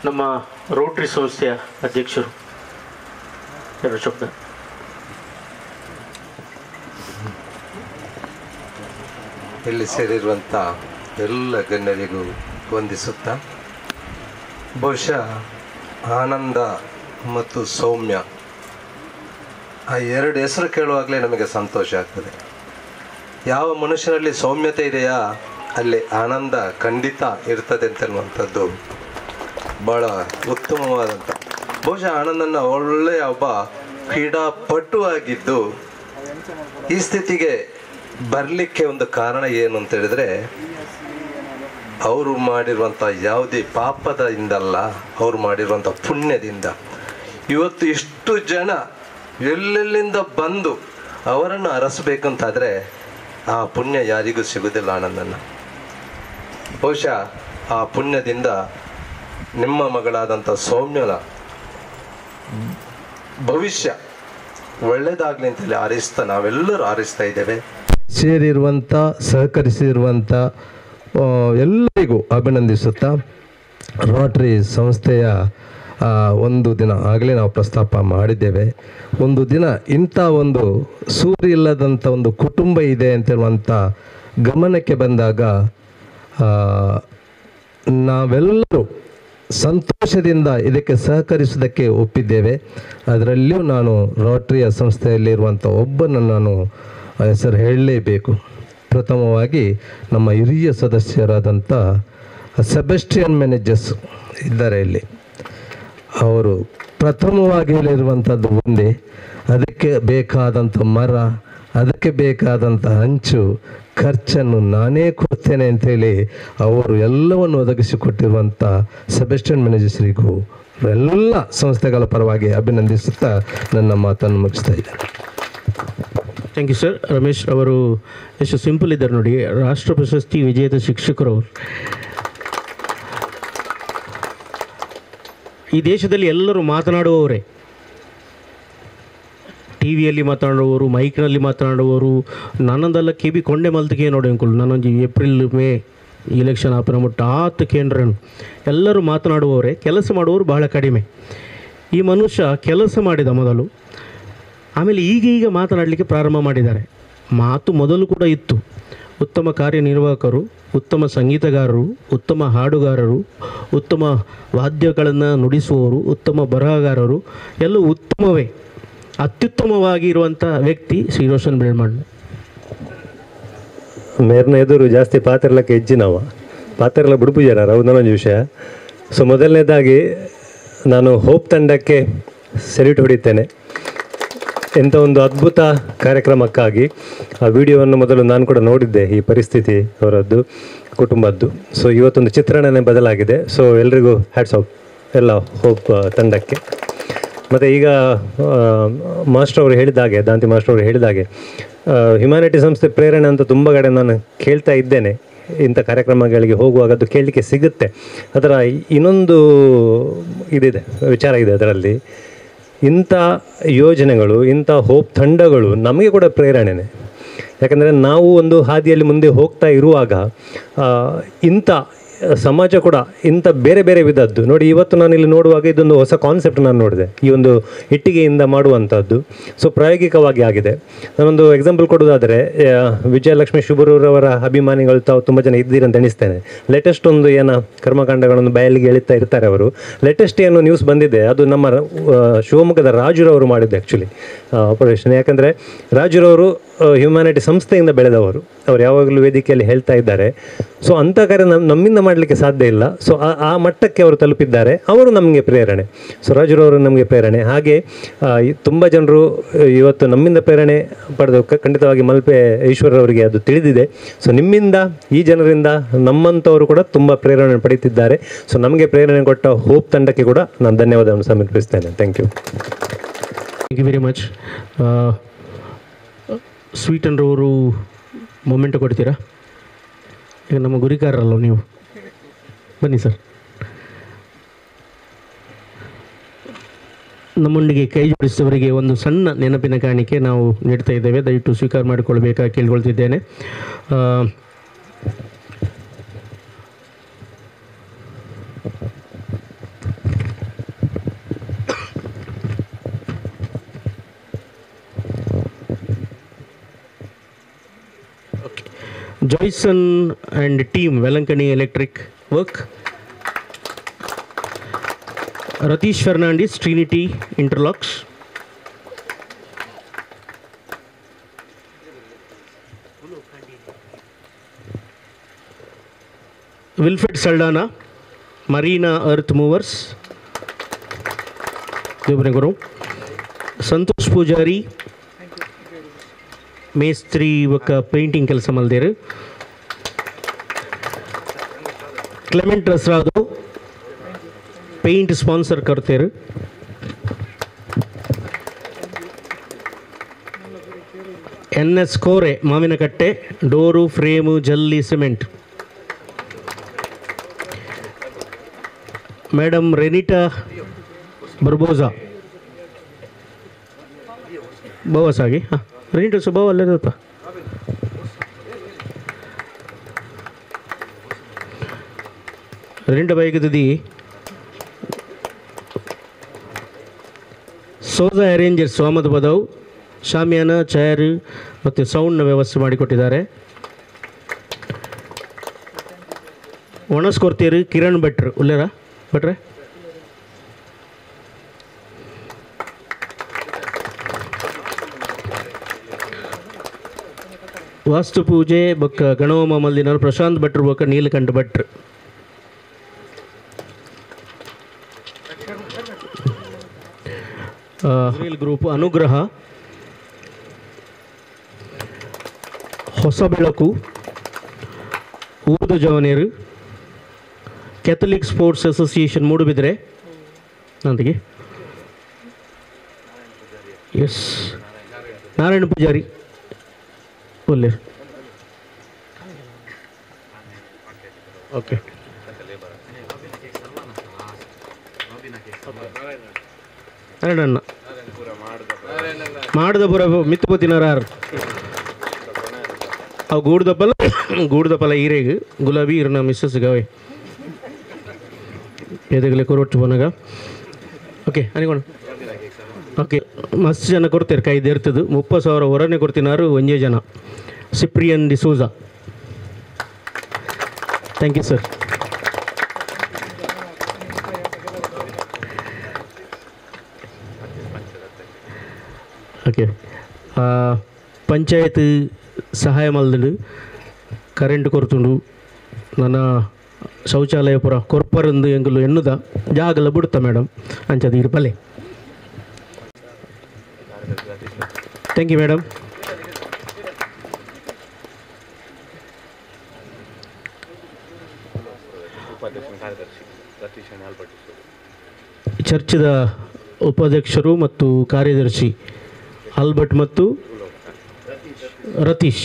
ನಮ್ಮ ರೋಟ್ರಿ ಸಂಸ್ಥೆಯ ಅಧ್ಯಕ್ಷರು ಎರಡು ಶಬ್ದ ಇಲ್ಲಿ ಸೇರಿರುವಂಥ ಎಲ್ಲ ಗಣ್ಯರಿಗೂ ವಂದಿಸುತ್ತಾ ಬಹುಶಃ ಆನಂದ ಮತ್ತು ಸೌಮ್ಯ ಆ ಎರಡು ಹೆಸರು ಕೇಳುವಾಗಲೇ ನಮಗೆ ಸಂತೋಷ ಆಗ್ತದೆ ಯಾವ ಮನುಷ್ಯನಲ್ಲಿ ಸೌಮ್ಯತೆ ಇದೆಯಾ ಅಲ್ಲಿ ಆನಂದ ಖಂಡಿತ ಇರ್ತದೆ ಅಂತನ್ನುವಂಥದ್ದು ಭಾಳ ಉತ್ತಮವಾದಂಥ ಬಹುಶಃ ಆನಂದನ ಒಳ್ಳೆಯ ಒಬ್ಬ ಕ್ರೀಡಾಪಟು ಆಗಿದ್ದು ಈ ಸ್ಥಿತಿಗೆ ಬರಲಿಕ್ಕೆ ಒಂದು ಕಾರಣ ಏನು ಅಂತ ಹೇಳಿದ್ರೆ ಅವರು ಮಾಡಿರುವಂಥ ಯಾವುದೇ ಪಾಪದ ಇಂದಲ್ಲ ಅವರು ಮಾಡಿರುವಂಥ ಪುಣ್ಯದಿಂದ ಇವತ್ತು ಇಷ್ಟು ಜನ ಎಲ್ಲೆಲ್ಲಿಂದ ಬಂದು ಅವರನ್ನು ಅರಸಬೇಕಂತಾದರೆ ಆ ಪುಣ್ಯ ಯಾರಿಗೂ ಸಿಗುವುದಿಲ್ಲ ಆನಂದನ್ನ ಬಹುಶಃ ಆ ಪುಣ್ಯದಿಂದ ನಿಮ್ಮ ಮಗಳಾದಂಥ ಸೌಮ್ಯನ ಭವಿಷ್ಯ ಒಳ್ಳೇದಾಗ್ಲಿ ಅಂತೇಳಿ ಹಾರೈಸ್ತಾ ನಾವೆಲ್ಲರೂ ಹಾರೈಸ್ತಾ ಇದ್ದೇವೆ ಸೇರಿರುವಂಥ ಸಹಕರಿಸಿರುವಂಥ ಆ, ಎಲ್ಲರಿಗೂ ಅಭಿನಂದಿಸುತ್ತಾ ರೋಟರಿ ಸಂಸ್ಥೆಯ ಆ, ಒಂದು ದಿನ ಆಗಲೇ ನಾವು ಪ್ರಸ್ತಾಪ ಮಾಡಿದ್ದೇವೆ ಒಂದು ದಿನ ಇಂಥ ಒಂದು ಸೂರ್ಯ ಇಲ್ಲದಂಥ ಒಂದು ಕುಟುಂಬ ಇದೆ ಅಂತೇಳುವಂಥ ಗಮನಕ್ಕೆ ಬಂದಾಗ ಆ, ನಾವೆಲ್ಲರೂ ಸಂತೋಷದಿಂದ ಇದಕ್ಕೆ ಸಹಕರಿಸುವುದಕ್ಕೆ ಒಪ್ಪಿದ್ದೇವೆ ಅದರಲ್ಲಿಯೂ ನಾನು ರೋಟರಿಯ ಸಂಸ್ಥೆಯಲ್ಲಿರುವಂಥ ಒಬ್ಬನನ್ನು ನಾನು ಹೆಸರು ಹೇಳಲೇಬೇಕು ಪ್ರಥಮವಾಗಿ ನಮ್ಮ ಹಿರಿಯ ಸದಸ್ಯರಾದಂಥ ಸೆಬೆಸ್ಟಿಯನ್ ಮ್ಯಾನೇಜರ್ಸ್ ಇದ್ದಾರೆ ಇಲ್ಲಿ ಅವರು ಪ್ರಥಮವಾಗಿ ಹೇಳಿರುವಂಥದ್ದು ಒಂದೇ ಅದಕ್ಕೆ ಬೇಕಾದಂಥ ಮರ ಅದಕ್ಕೆ ಬೇಕಾದಂಥ ಹಂಚು ಖರ್ಚನ್ನು ನಾನೇ ಕೊಡ್ತೇನೆ ಅಂತೇಳಿ ಅವರು ಎಲ್ಲವನ್ನು ಒದಗಿಸಿಕೊಟ್ಟಿರುವಂಥ ಸೆಬೆಸ್ಟಿಯನ್ ಮ್ಯಾನೇಜರ್ಸ್ರಿಗೂ ಎಲ್ಲ ಸಂಸ್ಥೆಗಳ ಪರವಾಗಿ ಅಭಿನಂದಿಸುತ್ತಾ ನನ್ನ ಮಾತನ್ನು ಮುಗಿಸ್ತಾ ಇದ್ದೇನೆ ಥ್ಯಾಂಕ್ ಯು ಸರ್ ರಮೇಶ್ ಅವರು ಎಷ್ಟು ಸಿಂಪಲ್ ಇದ್ದಾರೆ ನೋಡಿ ರಾಷ್ಟ್ರ ಪ್ರಶಸ್ತಿ ವಿಜೇತ ಶಿಕ್ಷಕರು ಅವರು ಈ ದೇಶದಲ್ಲಿ ಎಲ್ಲರೂ ಮಾತನಾಡುವವರೇ ಟಿ ವಿಯಲ್ಲಿ ಮಾತನಾಡುವವರು ಮೈಕ್ನಲ್ಲಿ ಮಾತನಾಡುವವರು ನಾನೊಂದಲ್ಲ ಕೆ ಬಿ ಕೊಂಡೆ ಮಲ್ತಿಗೆ ನೋಡಿ ಅಂಕುಲ್ ನಾನೊಂದು ಏಪ್ರಿಲ್ ಮೇ ಇಲೆಕ್ಷನ್ ಆಪನ ಮುಟ್ಟ ಆತು ಕೇಂದ್ರನು ಎಲ್ಲರೂ ಮಾತನಾಡುವವರೇ ಕೆಲಸ ಮಾಡುವವರು ಬಹಳ ಕಡಿಮೆ ಈ ಮನುಷ್ಯ ಕೆಲಸ ಮಾಡಿದ ಮೊದಲು ಆಮೇಲೆ ಈಗ ಈಗ ಮಾತನಾಡಲಿಕ್ಕೆ ಪ್ರಾರಂಭ ಮಾಡಿದ್ದಾರೆ ಮಾತು ಮೊದಲು ಕೂಡ ಇತ್ತು ಉತ್ತಮ ಕಾರ್ಯನಿರ್ವಾಹಕರು ಉತ್ತಮ ಸಂಗೀತಗಾರರು ಉತ್ತಮ ಹಾಡುಗಾರರು ಉತ್ತಮ ವಾದ್ಯಗಳನ್ನು ನುಡಿಸುವವರು ಉತ್ತಮ ಬರಹಗಾರರು ಎಲ್ಲವೂ ಉತ್ತಮವೇ ಅತ್ಯುತ್ತಮವಾಗಿ ಇರುವಂಥ ವ್ಯಕ್ತಿ ಶ್ರೀ ರೋಷನ್ ಬೆಳ್ಮಣ್ಣು ಮೇರ್ನ ಎದುರು ಜಾಸ್ತಿ ಪಾತ್ರೆಲಕ್ಕೆ ಹೆಚ್ಚಿನವ ಪಾತ್ರೆಲ್ಲ ಬಿಡುಪು ಜನ ರೌದನೊಂದು ವಿಷಯ ಸೊ ಮೊದಲನೇದಾಗಿ ನಾನು ಹೋಪ್ ತಂಡಕ್ಕೆ ಸೆಲ್ಯೂಟ್ ಹೊಡಿತೇನೆ ಇಂಥ ಒಂದು ಅದ್ಭುತ ಕಾರ್ಯಕ್ರಮಕ್ಕಾಗಿ ಆ ವಿಡಿಯೋವನ್ನು ಮೊದಲು ನಾನು ಕೂಡ ನೋಡಿದ್ದೆ ಈ ಪರಿಸ್ಥಿತಿ ಅವರದ್ದು ಕುಟುಂಬದ್ದು ಸೊ ಇವತ್ತೊಂದು ಚಿತ್ರಣನೇ ಬದಲಾಗಿದೆ ಸೊ ಎಲ್ರಿಗೂ ಹ್ಯಾಟ್ಸ್ ಆಫ್ ಎಲ್ಲ ಹೋಪ್ ತಂಡಕ್ಕೆ ಮತ್ತು ಈಗ ಮಾಸ್ಟರ್ ಅವರು ಹೇಳಿದ ಹಾಗೆ ದಾಂತಿ ಮಾಸ್ಟರ್ ಅವರು ಹೇಳಿದ ಹಾಗೆ ಹ್ಯುಮ್ಯಾನಿಟಿ ಸಂಸ್ಥೆ ಪ್ರೇರಣೆ ಅಂತ ತುಂಬ ಕಡೆ ನಾನು ಕೇಳ್ತಾ ಇದ್ದೇನೆ ಇಂಥ ಕಾರ್ಯಕ್ರಮಗಳಿಗೆ ಹೋಗುವಾಗ ಅದು ಕೇಳಲಿಕ್ಕೆ ಸಿಗುತ್ತೆ ಅದರ ಇನ್ನೊಂದು ಇದಿದೆ ವಿಚಾರ ಇದೆ ಅದರಲ್ಲಿ ಇಂಥ ಯೋಜನೆಗಳು ಇಂಥ ಹೋಪ್ ತಂಡಗಳು ನಮಗೆ ಕೂಡ ಪ್ರೇರಣೆನೆ ಯಾಕಂದರೆ ನಾವು ಒಂದು ಹಾದಿಯಲ್ಲಿ ಮುಂದೆ ಹೋಗ್ತಾ ಇರುವಾಗ ಆ, ಇಂಥ ಸಮಾಜ ಕೂಡ ಇಂಥ ಬೇರೆ ಬೇರೆ ವಿಧದ್ದು ನೋಡಿ ಇವತ್ತು ನಾನು ಇಲ್ಲಿ ನೋಡುವಾಗ ಇದೊಂದು ಹೊಸ ಕಾನ್ಸೆಪ್ಟ್ ನಾನು ನೋಡಿದೆ ಈ ಒಂದು ಇಟ್ಟಿಗೆಯಿಂದ ಮಾಡುವಂಥದ್ದು ಸೊ ಪ್ರಾಯೋಗಿಕವಾಗಿ ಆಗಿದೆ ನಾನೊಂದು ಎಕ್ಸಾಂಪಲ್ ಕೊಡೋದಾದರೆ ಆ, ವಿಜಯಲಕ್ಷ್ಮಿ ಶುಭರೂರವರ ಅಭಿಮಾನಿಗಳು ತಾವು ತುಂಬ ಜನ ಇದ್ದೀರಿ ಅಂತ ಎಣಿಸ್ತೇನೆ ಲೇಟೆಸ್ಟ್ ಒಂದು ಏನ ಕರ್ಮಕಾಂಡಗಳನ್ನು ಬಯಲಿಗೆ ಎಳಿತಾ ಇರ್ತಾರೆ ಅವರು ಲೇಟೆಸ್ಟ್ ಏನು ನ್ಯೂಸ್ ಬಂದಿದೆ ಅದು ನಮ್ಮ ಆ, ಶಿವಮೊಗ್ಗದ ರಾಜುರವರು ಮಾಡಿದ್ದು ಆ್ಯಕ್ಚುಲಿ ಆಪರೇಷನ್ ಯಾಕಂದರೆ ರಾಜುರವರು ಹ್ಯುಮ್ಯಾನಿಟಿ ಸಂಸ್ಥೆಯಿಂದ ಬೆಳೆದವರು ಅವ್ರು ಯಾವಾಗಲೂ ವೇದಿಕೆಯಲ್ಲಿ ಹೇಳ್ತಾ ಇದ್ದಾರೆ ಸೊ ಅಂಥ ಕಾರ್ಯ ನಮ್ಮ ನಮ್ಮಿಂದ ಮಾಡಲಿಕ್ಕೆ ಸಾಧ್ಯ ಇಲ್ಲ ಸೊ ಆ ಆ ಮಟ್ಟಕ್ಕೆ ಅವರು ತಲುಪಿದ್ದಾರೆ ಅವರು ನಮಗೆ ಪ್ರೇರಣೆ ಸೊ ರಾಜುರವರು ನಮಗೆ ಪ್ರೇರಣೆ ಹಾಗೆ ಆ, ಈ ತುಂಬ ಜನರು ಇವತ್ತು ನಮ್ಮಿಂದ ಪ್ರೇರಣೆ ಪಡೆದು ಕ- ಖಂಡಿತವಾಗಿ ಮಲ್ಪೆ ಈಶ್ವರವರಿಗೆ ಅದು ತಿಳಿದಿದೆ ಸೊ ನಿಮ್ಮಿಂದ ಈ ಜನರಿಂದ ನಮ್ಮಂಥವರು ಕೂಡ ತುಂಬ ಪ್ರೇರಣೆ ಪಡೀತಿದ್ದಾರೆ ಸೊ ನಮಗೆ ಪ್ರೇರಣೆ ಕೊಟ್ಟ ಹೋಪ್ ತಂಡಕ್ಕೆ ಕೂಡ ನಾನು ಧನ್ಯವಾದವನ್ನು ಸಮರ್ಪಿಸ್ತೇನೆ thank you thank you very much sweet ಅಂಡ್ರವರು ಮೊಮೆಂಟ್ ಕೊಡ್ತೀರಾ ಈಗ ನಮ್ಮ ಗುರಿಕಾರರಲ್ಲ ನೀವು ಬನ್ನಿ ಸರ್ ನಮ್ಮೊಂದಿಗೆ ಕೈ ಜೋಡಿಸಿದವರಿಗೆ ಒಂದು ಸಣ್ಣ ನೆನಪಿನ ಕಾಣಿಕೆ ನಾವು ನೀಡ್ತಾ ಇದ್ದೇವೆ ದಯವಿಟ್ಟು ಸ್ವೀಕಾರ ಮಾಡಿಕೊಳ್ಬೇಕಾಗಿ ಕೇಳ್ಕೊಳ್ತಿದ್ದೇನೆ ಆ, Joyson and team Velankanni electric work Ratheesh Fernandes Trinity Interlocks Wilfred Saldanha Marina Earth Movers ದೇವರೇ ಗುರು ಸಂತೋಷ್ ಪೂಜಾರಿ ಮೇಸ್ತ್ರಿ ఒక ಪೇಂಟಿಂಗ್ ಕೆಲಸ ಮಲ್ದೇರು ಕ್ಲೆಮೆಂಟ್ ರಸ್ರಾದು ಪೇಂಟ್ ಸ್ಪಾನ್ಸರ್ ಕರ್ತೀರು N S Kore Mavinakatte door frame ಜಲ್ಲಿ ಸಿಮೆಂಟ್ ಮೇಡಮ್ ರೆನಿಟಾ ಬರ್ಬೋಸಾ ಬವಸ್ ಆಗಿ ಹಾಂ ರೆನಿಟಾ ಸ್ವಭಾವ ಅಲ್ಲದಪ್ಪ ರೆನಿಟಾ ಬೈಕದಿ ಸೋಜಾ ಅರೇಂಜರ್ಸ್ ಅಹಮದ್ ಬದವ್ ಶಾಮಿಯಾನ ಚೇರ್ ಮತ್ತು ಸೌಂಡ್ನ ವ್ಯವಸ್ಥೆ ಮಾಡಿಕೊಟ್ಟಿದ್ದಾರೆ ಒಣಸ್ಕೊರ್ತೀರು ಕಿರಣ್ ಭಟ್ರು ಉಲ್ಲೇರ ಭಟ್ರೆ ವಾಸ್ತು ಪೂಜೆ ಬೊಕ್ಕ ಗಣಹೋಮ ಮಲ್ದಿನವರು ಪ್ರಶಾಂತ್ ಭಟ್ರು ಬೊಕ್ಕ ನೀಲಕಂಠ ಭಟ್ರು ಗ್ರೂಪ್ ಅನುಗ್ರಹ ಹೊಸ ಬೆಳಕು ಊರ್ದು ಜವನೇರು ಕ್ಯಾಥಲಿಕ್ ಸ್ಪೋರ್ಟ್ಸ್ ಅಸೋಸಿಯೇಷನ್ ಮೂಡುಬಿದ್ರೆ ನಂದಿಗೆ ಎಸ್ ನಾರಾಯಣ ಪೂಜಾರಿ ಒಳ್ಳೆ ಓಕೆ ನಾರಾಯಣ ಮಾಡಿದ ಪುರ ಮಿತ್ತುಪತಿನಾರ ಅವು ಗೂಡ್ದ ಪಲ ಗೂಡ್ದ ಪಲ ಈರೆಗ್ ಗುಲಾಬಿ ಇರ್ನ ಮಿಸ್ಸಸ್ ಗವೆ ಎದಗಲೆ ಕೊರೊಟ್ಟು ಪೋನಾಗ ಓಕೆ ಅನಿಗೋಣ ಓಕೆ ಮಸ್ತ್ ಜನ ಕೊಡ್ತಾರೆ ಕೈದು ಇರ್ತದೆ ಮುಪ್ಪತ್ತು ಸಾವಿರ ಹೊರನೆ ಕೊಡ್ತಿನಾರು ಒಂದೇ ಜನ Cyprian D'Souza thank you sir okay panchayat ಸಹಾಯ ಮಲ್ದು ಕರೆಂಟ್ ಕೊರ್ತುಂಡು ನನ್ನ ಶೌಚಾಲಯ ಪುರ ಕೊರ್ಪರಂದು ಎಂಗುಲು ಎನ್ನುದ ಜಾಗಲ ಬಿಡುತ್ತ ಮೇಡಮ್ ಅಂಚದ ಇರು ಬಲೆ ಥ್ಯಾಂಕ್ ಯು ಮೇಡಮ್ ಚರ್ಚ್ದ ಉಪಾಧ್ಯಕ್ಷರು ಮತ್ತು ಕಾರ್ಯದರ್ಶಿ ಆಲ್ಬರ್ಟ್ ಮತ್ತು ರತೀಶ್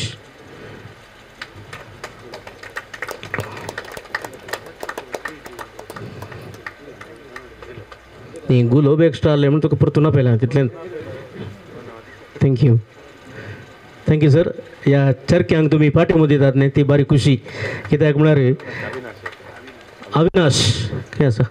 नी गुलो बी एक्स्ट्रा आले म्हणून तुका परतून पयला तितल्यान थँक्यू थँक्यू सर ह्या चर्क्यांक तुमी पाटी दितात न्ही ती बारी खुशी कित्याक म्हळ्यार अविनाश खंय आसा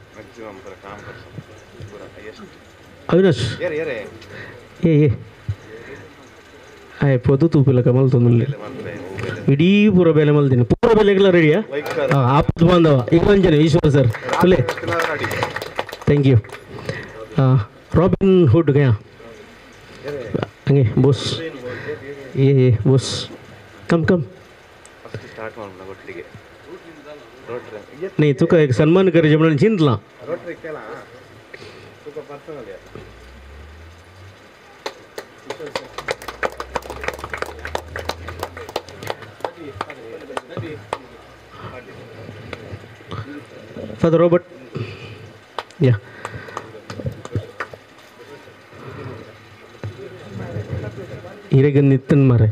अविनाश ಏ ಏ ಆಯ್ ಪೊದು ತೂಪಿಲ್ಲ ಕಮಲ್ ತೊಂದಿಲ್ಲ ಇಡೀ ಪೂರ ಬೆಲೆ ಮಲ್ತೀನಿ ಪೂರ ಬೆಲೆಗೆಲ್ಲ ರೆಡಿಯಾ ಹಾಂ ಆಪತ್ತು ಬಾಂಧವ ಇವಂಜನೆ ಈಶ್ವರ ಸರ್ ಫುಲ್ಲೆ ಥ್ಯಾಂಕ್ ಯು ರಾಬಿನ್ ಹುಡ್ ಗಯಾ ಹಂಗೆ ಬೋಸ್ ಏ ಏ ಬೋಸ್ ಕಮ್ ಕಮ್ नहीं तुका एक सन्मान करायचे म्हणून चिंतला Father Robert. Yeah. ಇರೆಗನ್ ನಿತ್ತನ್ ಮಾರೆ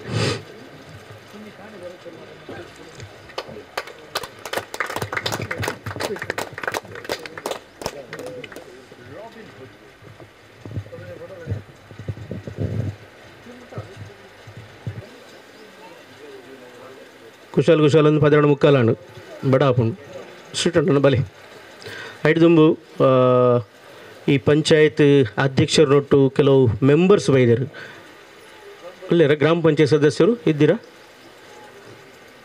ಕುಶಾಲ್ ಕುಶಾಲ್ ಒಂದು ಪದೆರಡು ಮುಕ್ಕಾಲಾಂಡು ಬಡ ಹಾಪುಂಡು ಸ್ಟ್ರೀಟ್ ಉಂಟು ಬಲೆ ಐಟ್ ದುಂಬು ಆ, ಈ ಪಂಚಾಯತ್ ಅಧ್ಯಕ್ಷರೊಟ್ಟು ಕೆಲವು ಮೆಂಬರ್ಸ್ ಬೈದರು ಅಲ್ಲೇರ ಗ್ರಾಮ ಪಂಚಾಯತ್ ಸದಸ್ಯರು ಇದ್ದೀರಾ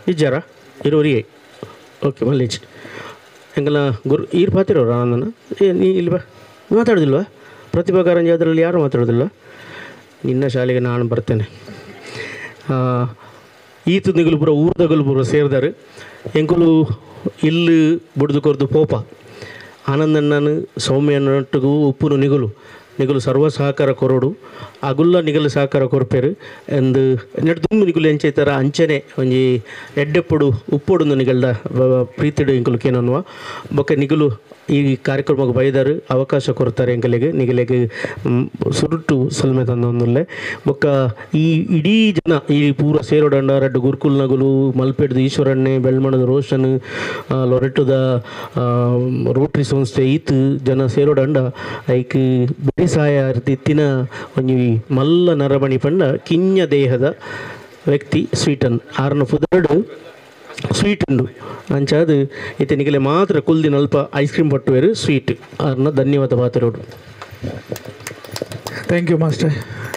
ಇಜ್ಜಾರ ಇರುವರಿಗೆ ಓಕೆ ಮಲ್ಲೇಜ್ ಹೆಂಗಲ್ಲ ಗುರು ಈರು ಪಾತಿರೋರು ನನ್ನ ಏ ನೀ ಇಲ್ಲಿ ಬಾ ಮಾತಾಡೋದಿಲ್ವಾ ಪ್ರತಿಭಾ ಕಾರಂಜಿ ಅದರಲ್ಲಿ ಯಾರು ಮಾತಾಡೋದಿಲ್ಲ ನಿನ್ನ ಶಾಲೆಗೆ ನಾನು ಬರ್ತೇನೆ ಆ, ಈತು ನಿಗುಲು ಪೂರ ಊರ್ದಗಲು ಪೂರ ಸೇರಿದಾರೆ ಎಂಕುಲು ಇಲ್ಲಿ ಬುಡ್ದು ಕೊರ್ದು ಪೋಪ ಆನಂದಣ್ಣನು ಸೌಮ್ಯನೊಟ್ಟಿಗೂ ಉಪ್ಪುನು ನಿಗುಲು ನಿಗುಲು ಸರ್ವ ಸಹಕಾರ ಕೊರೋಡು ಅಗುಲ್ಲ ನಿಗಲು ಸಹಕಾರ ಕೊರ್ಪೇರು ಎಂದು ನೆಟ್ಟು ತುಂಬ ನಿಗುಲು ಎಂಚೈತರ ಅಂಚನೆ ಒಂಜಿ ಎಡ್ಡೆಪ್ಪುಡು ಉಪ್ಪೊಡು ನಿಗಲ್ದ ಪ್ರೀತಿಡು ಇಂಕುಲು ಕೇನನ್ನುವ ಬೊಕ್ಕ ನಿಗುಲು ಈ ಕಾರ್ಯಕ್ರಮಕ್ಕೆ ಬೈದಾರು ಅವಕಾಶ ಕೊಡ್ತಾರೆ ಎಂಕಲೆಗೆ ನಿಗಲೆಗೆ ಮ್, ಸುರುಟು ಸಲ್ಮೆ ತಂದೊಂದುಲ್ಲೆ ಬೊಕ್ಕ ಈ ಇಡೀ ಜನ ಈ ಪೂರ ಸೇರೋಡಂಡ ರಡ್ಡು ಗುರುಕುಲ್ ನಗುಲು ಮಲ್ಪೆಡ್ದು ಈಶ್ವರಣ್ಣೆ ಬೆಳ್ಮಣದ ರೋಷನ್ ಆ, ಲೊರೆಟ್ಟುದ ಆ, ರೋಟ್ರಿ ಸಂಸ್ಥೆ ಈತ್ ಜನ ಸೇರೋಡಂಡ ಐಕ್ ಬಿಡಿಸಾಯ ಇತ್ತಿನ ಒಂಜಿ ಮಲ್ಲ ನರಮಣಿ ಪಂಡ ಕಿಂಜ ದೇಹದ ವ್ಯಕ್ತಿ ಸ್ವೀಟನ್ ಆರ್ನ ಪುದರ್ಡು ಸ್ವೀಟ್ ಉಂಡು ಅಂಚಾದ್ ಇತನಿಗೆಲೆ ಮಾತ್ರ ಕುಲ್ದಿನ ಅಲ್ಪ ಐಸ್ ಕ್ರೀಮ್ ಪಟ್ಟುವೆರು ಸ್ವೀಟ್ ಆರ್ನ ಧನ್ಯವಾದ ಪಾತಿರೋಡು ಥ್ಯಾಂಕ್ ಯು ಮಾಸ್ಟರ್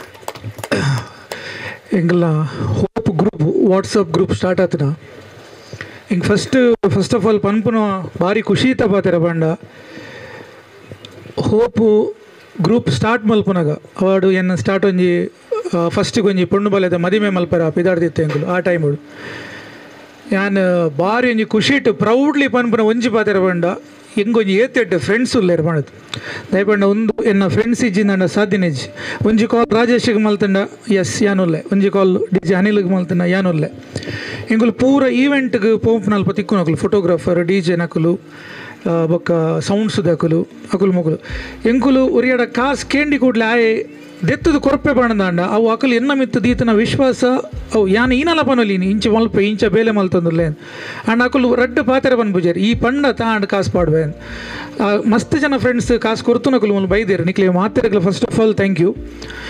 ಎಂಗಲ್ಲ Hope group WhatsApp group start ಆತನ ಹಿಂಗೆ ಫಸ್ಟ್ ಫಸ್ಟ್ ಆಫ್ ಆಲ್ ಪನ್ಪುನ ಭಾರಿ ಖುಷಿ ತಪಾತಿರ ಬಂಡ ಹೋಪು ಗ್ರೂಪ್ ಸ್ಟಾರ್ಟ್ ಮಲ್ಪುನಾಗ ಅವಾರ್ಡು ಎನ್ನ ಸ್ಟಾರ್ಟ್ ಒಂಜಿ ಫಸ್ಟಿಗೆ ಒಂಜಿ ಪುಣ್ಣು ಬಲೆದ ಮದಿಮೆ ಮಲ್ಪರ ಪಿದಾಡ್ದಿತ್ತೆ ಎಂಕುಲು ಆ ಟೈಮುಡು ಯಾನ್ ಭಾರಿ ಒಂಜಿ ಖುಷಿಟ್ ಪ್ರೌಡ್ಲಿ ಪನ್ಪುನ ಒಂಜಿ ಪಾತೆರ ಬಂಡ ಎಂಗೊಂಜಿ ಏತೆಡ್ ಫ್ರೆಂಡ್ಸ್ ಉಲ್ಲೇರು ಮಾಡೋದು ದಯಪಂಡ ಒಂದು ಎನ್ನ ಫ್ರೆಂಡ್ಸ್ ಇಜ್ಜಿಂದ ಸಾಧ್ಯನಿಜ್ ಒಂಜಿ ಕಾಲ್ ರಾಜೇಶ್ಗೆ ಮಲ್ತಂಡ ಎಸ್ ಯಾನುಲ್ಲೆ ಒಂಜಿ ಕಾಲ್ ಡಿ ಜೆ ಅನಿಲ್ಗೆ ಮಲ್ತಂಡ ಯಾನುಲ್ಲೆ ಎಂಗುಲು ಪೂರ ಈವೆಂಟ್ಗೆ ಪೋಂಪ್ ನಲ್ಪ ತಿಕ್ಕು ಫೋಟೋಗ್ರಾಫರ್ ಡಿ ಜೆ ನಕುಲು ಆ, ಬೊಕ್ಕ ಸೌಂಡ್ಸ್ ದಕುಲು ಅಕುಲು ಮುಕುಲು ಎಂಕುಲು ಉರಿಯಡ ಕಾಸ್ ಕೇಂಡಿ ಕೂಡ್ಲೆ ಆಯೆ ದೆತ್ತದು ಕೊರಪೆ ಬಾಣದಾಂಡ ಅವು ಅಕಲು ಎನ್ನ ಮಿತ್ತು ದೀತನ ವಿಶ್ವಾಸ ಅವು ಯಾನ ಈನಲ ಪನೊಲಿನಿ ಇಂಚ ಮಲ್ಪೆ ಇಂಚ ಬೇಲೆ ಮಲ್ತಂದುಲ್ಲೆ ಅಂಡ್ ಅಕುಲು ರಡ್ಡು ಪಾತೆರ ಪನ್ ಬುಜೇರಿ ಈ ಪಂಡ ತಾಂಡ್ ಕಾಸು ಪಾಡ್ವೆ ಆ, ಮಸ್ತ್ ಜನ ಫ್ರೆಂಡ್ಸ್ ಕಾಸು ಕೊರ್ತು ನಕುಲು ಮುಲ್ ಬೈದೇರು ನಿಕ್ಲೆ ಮಾತೆರಗ್ಲ first of all thank you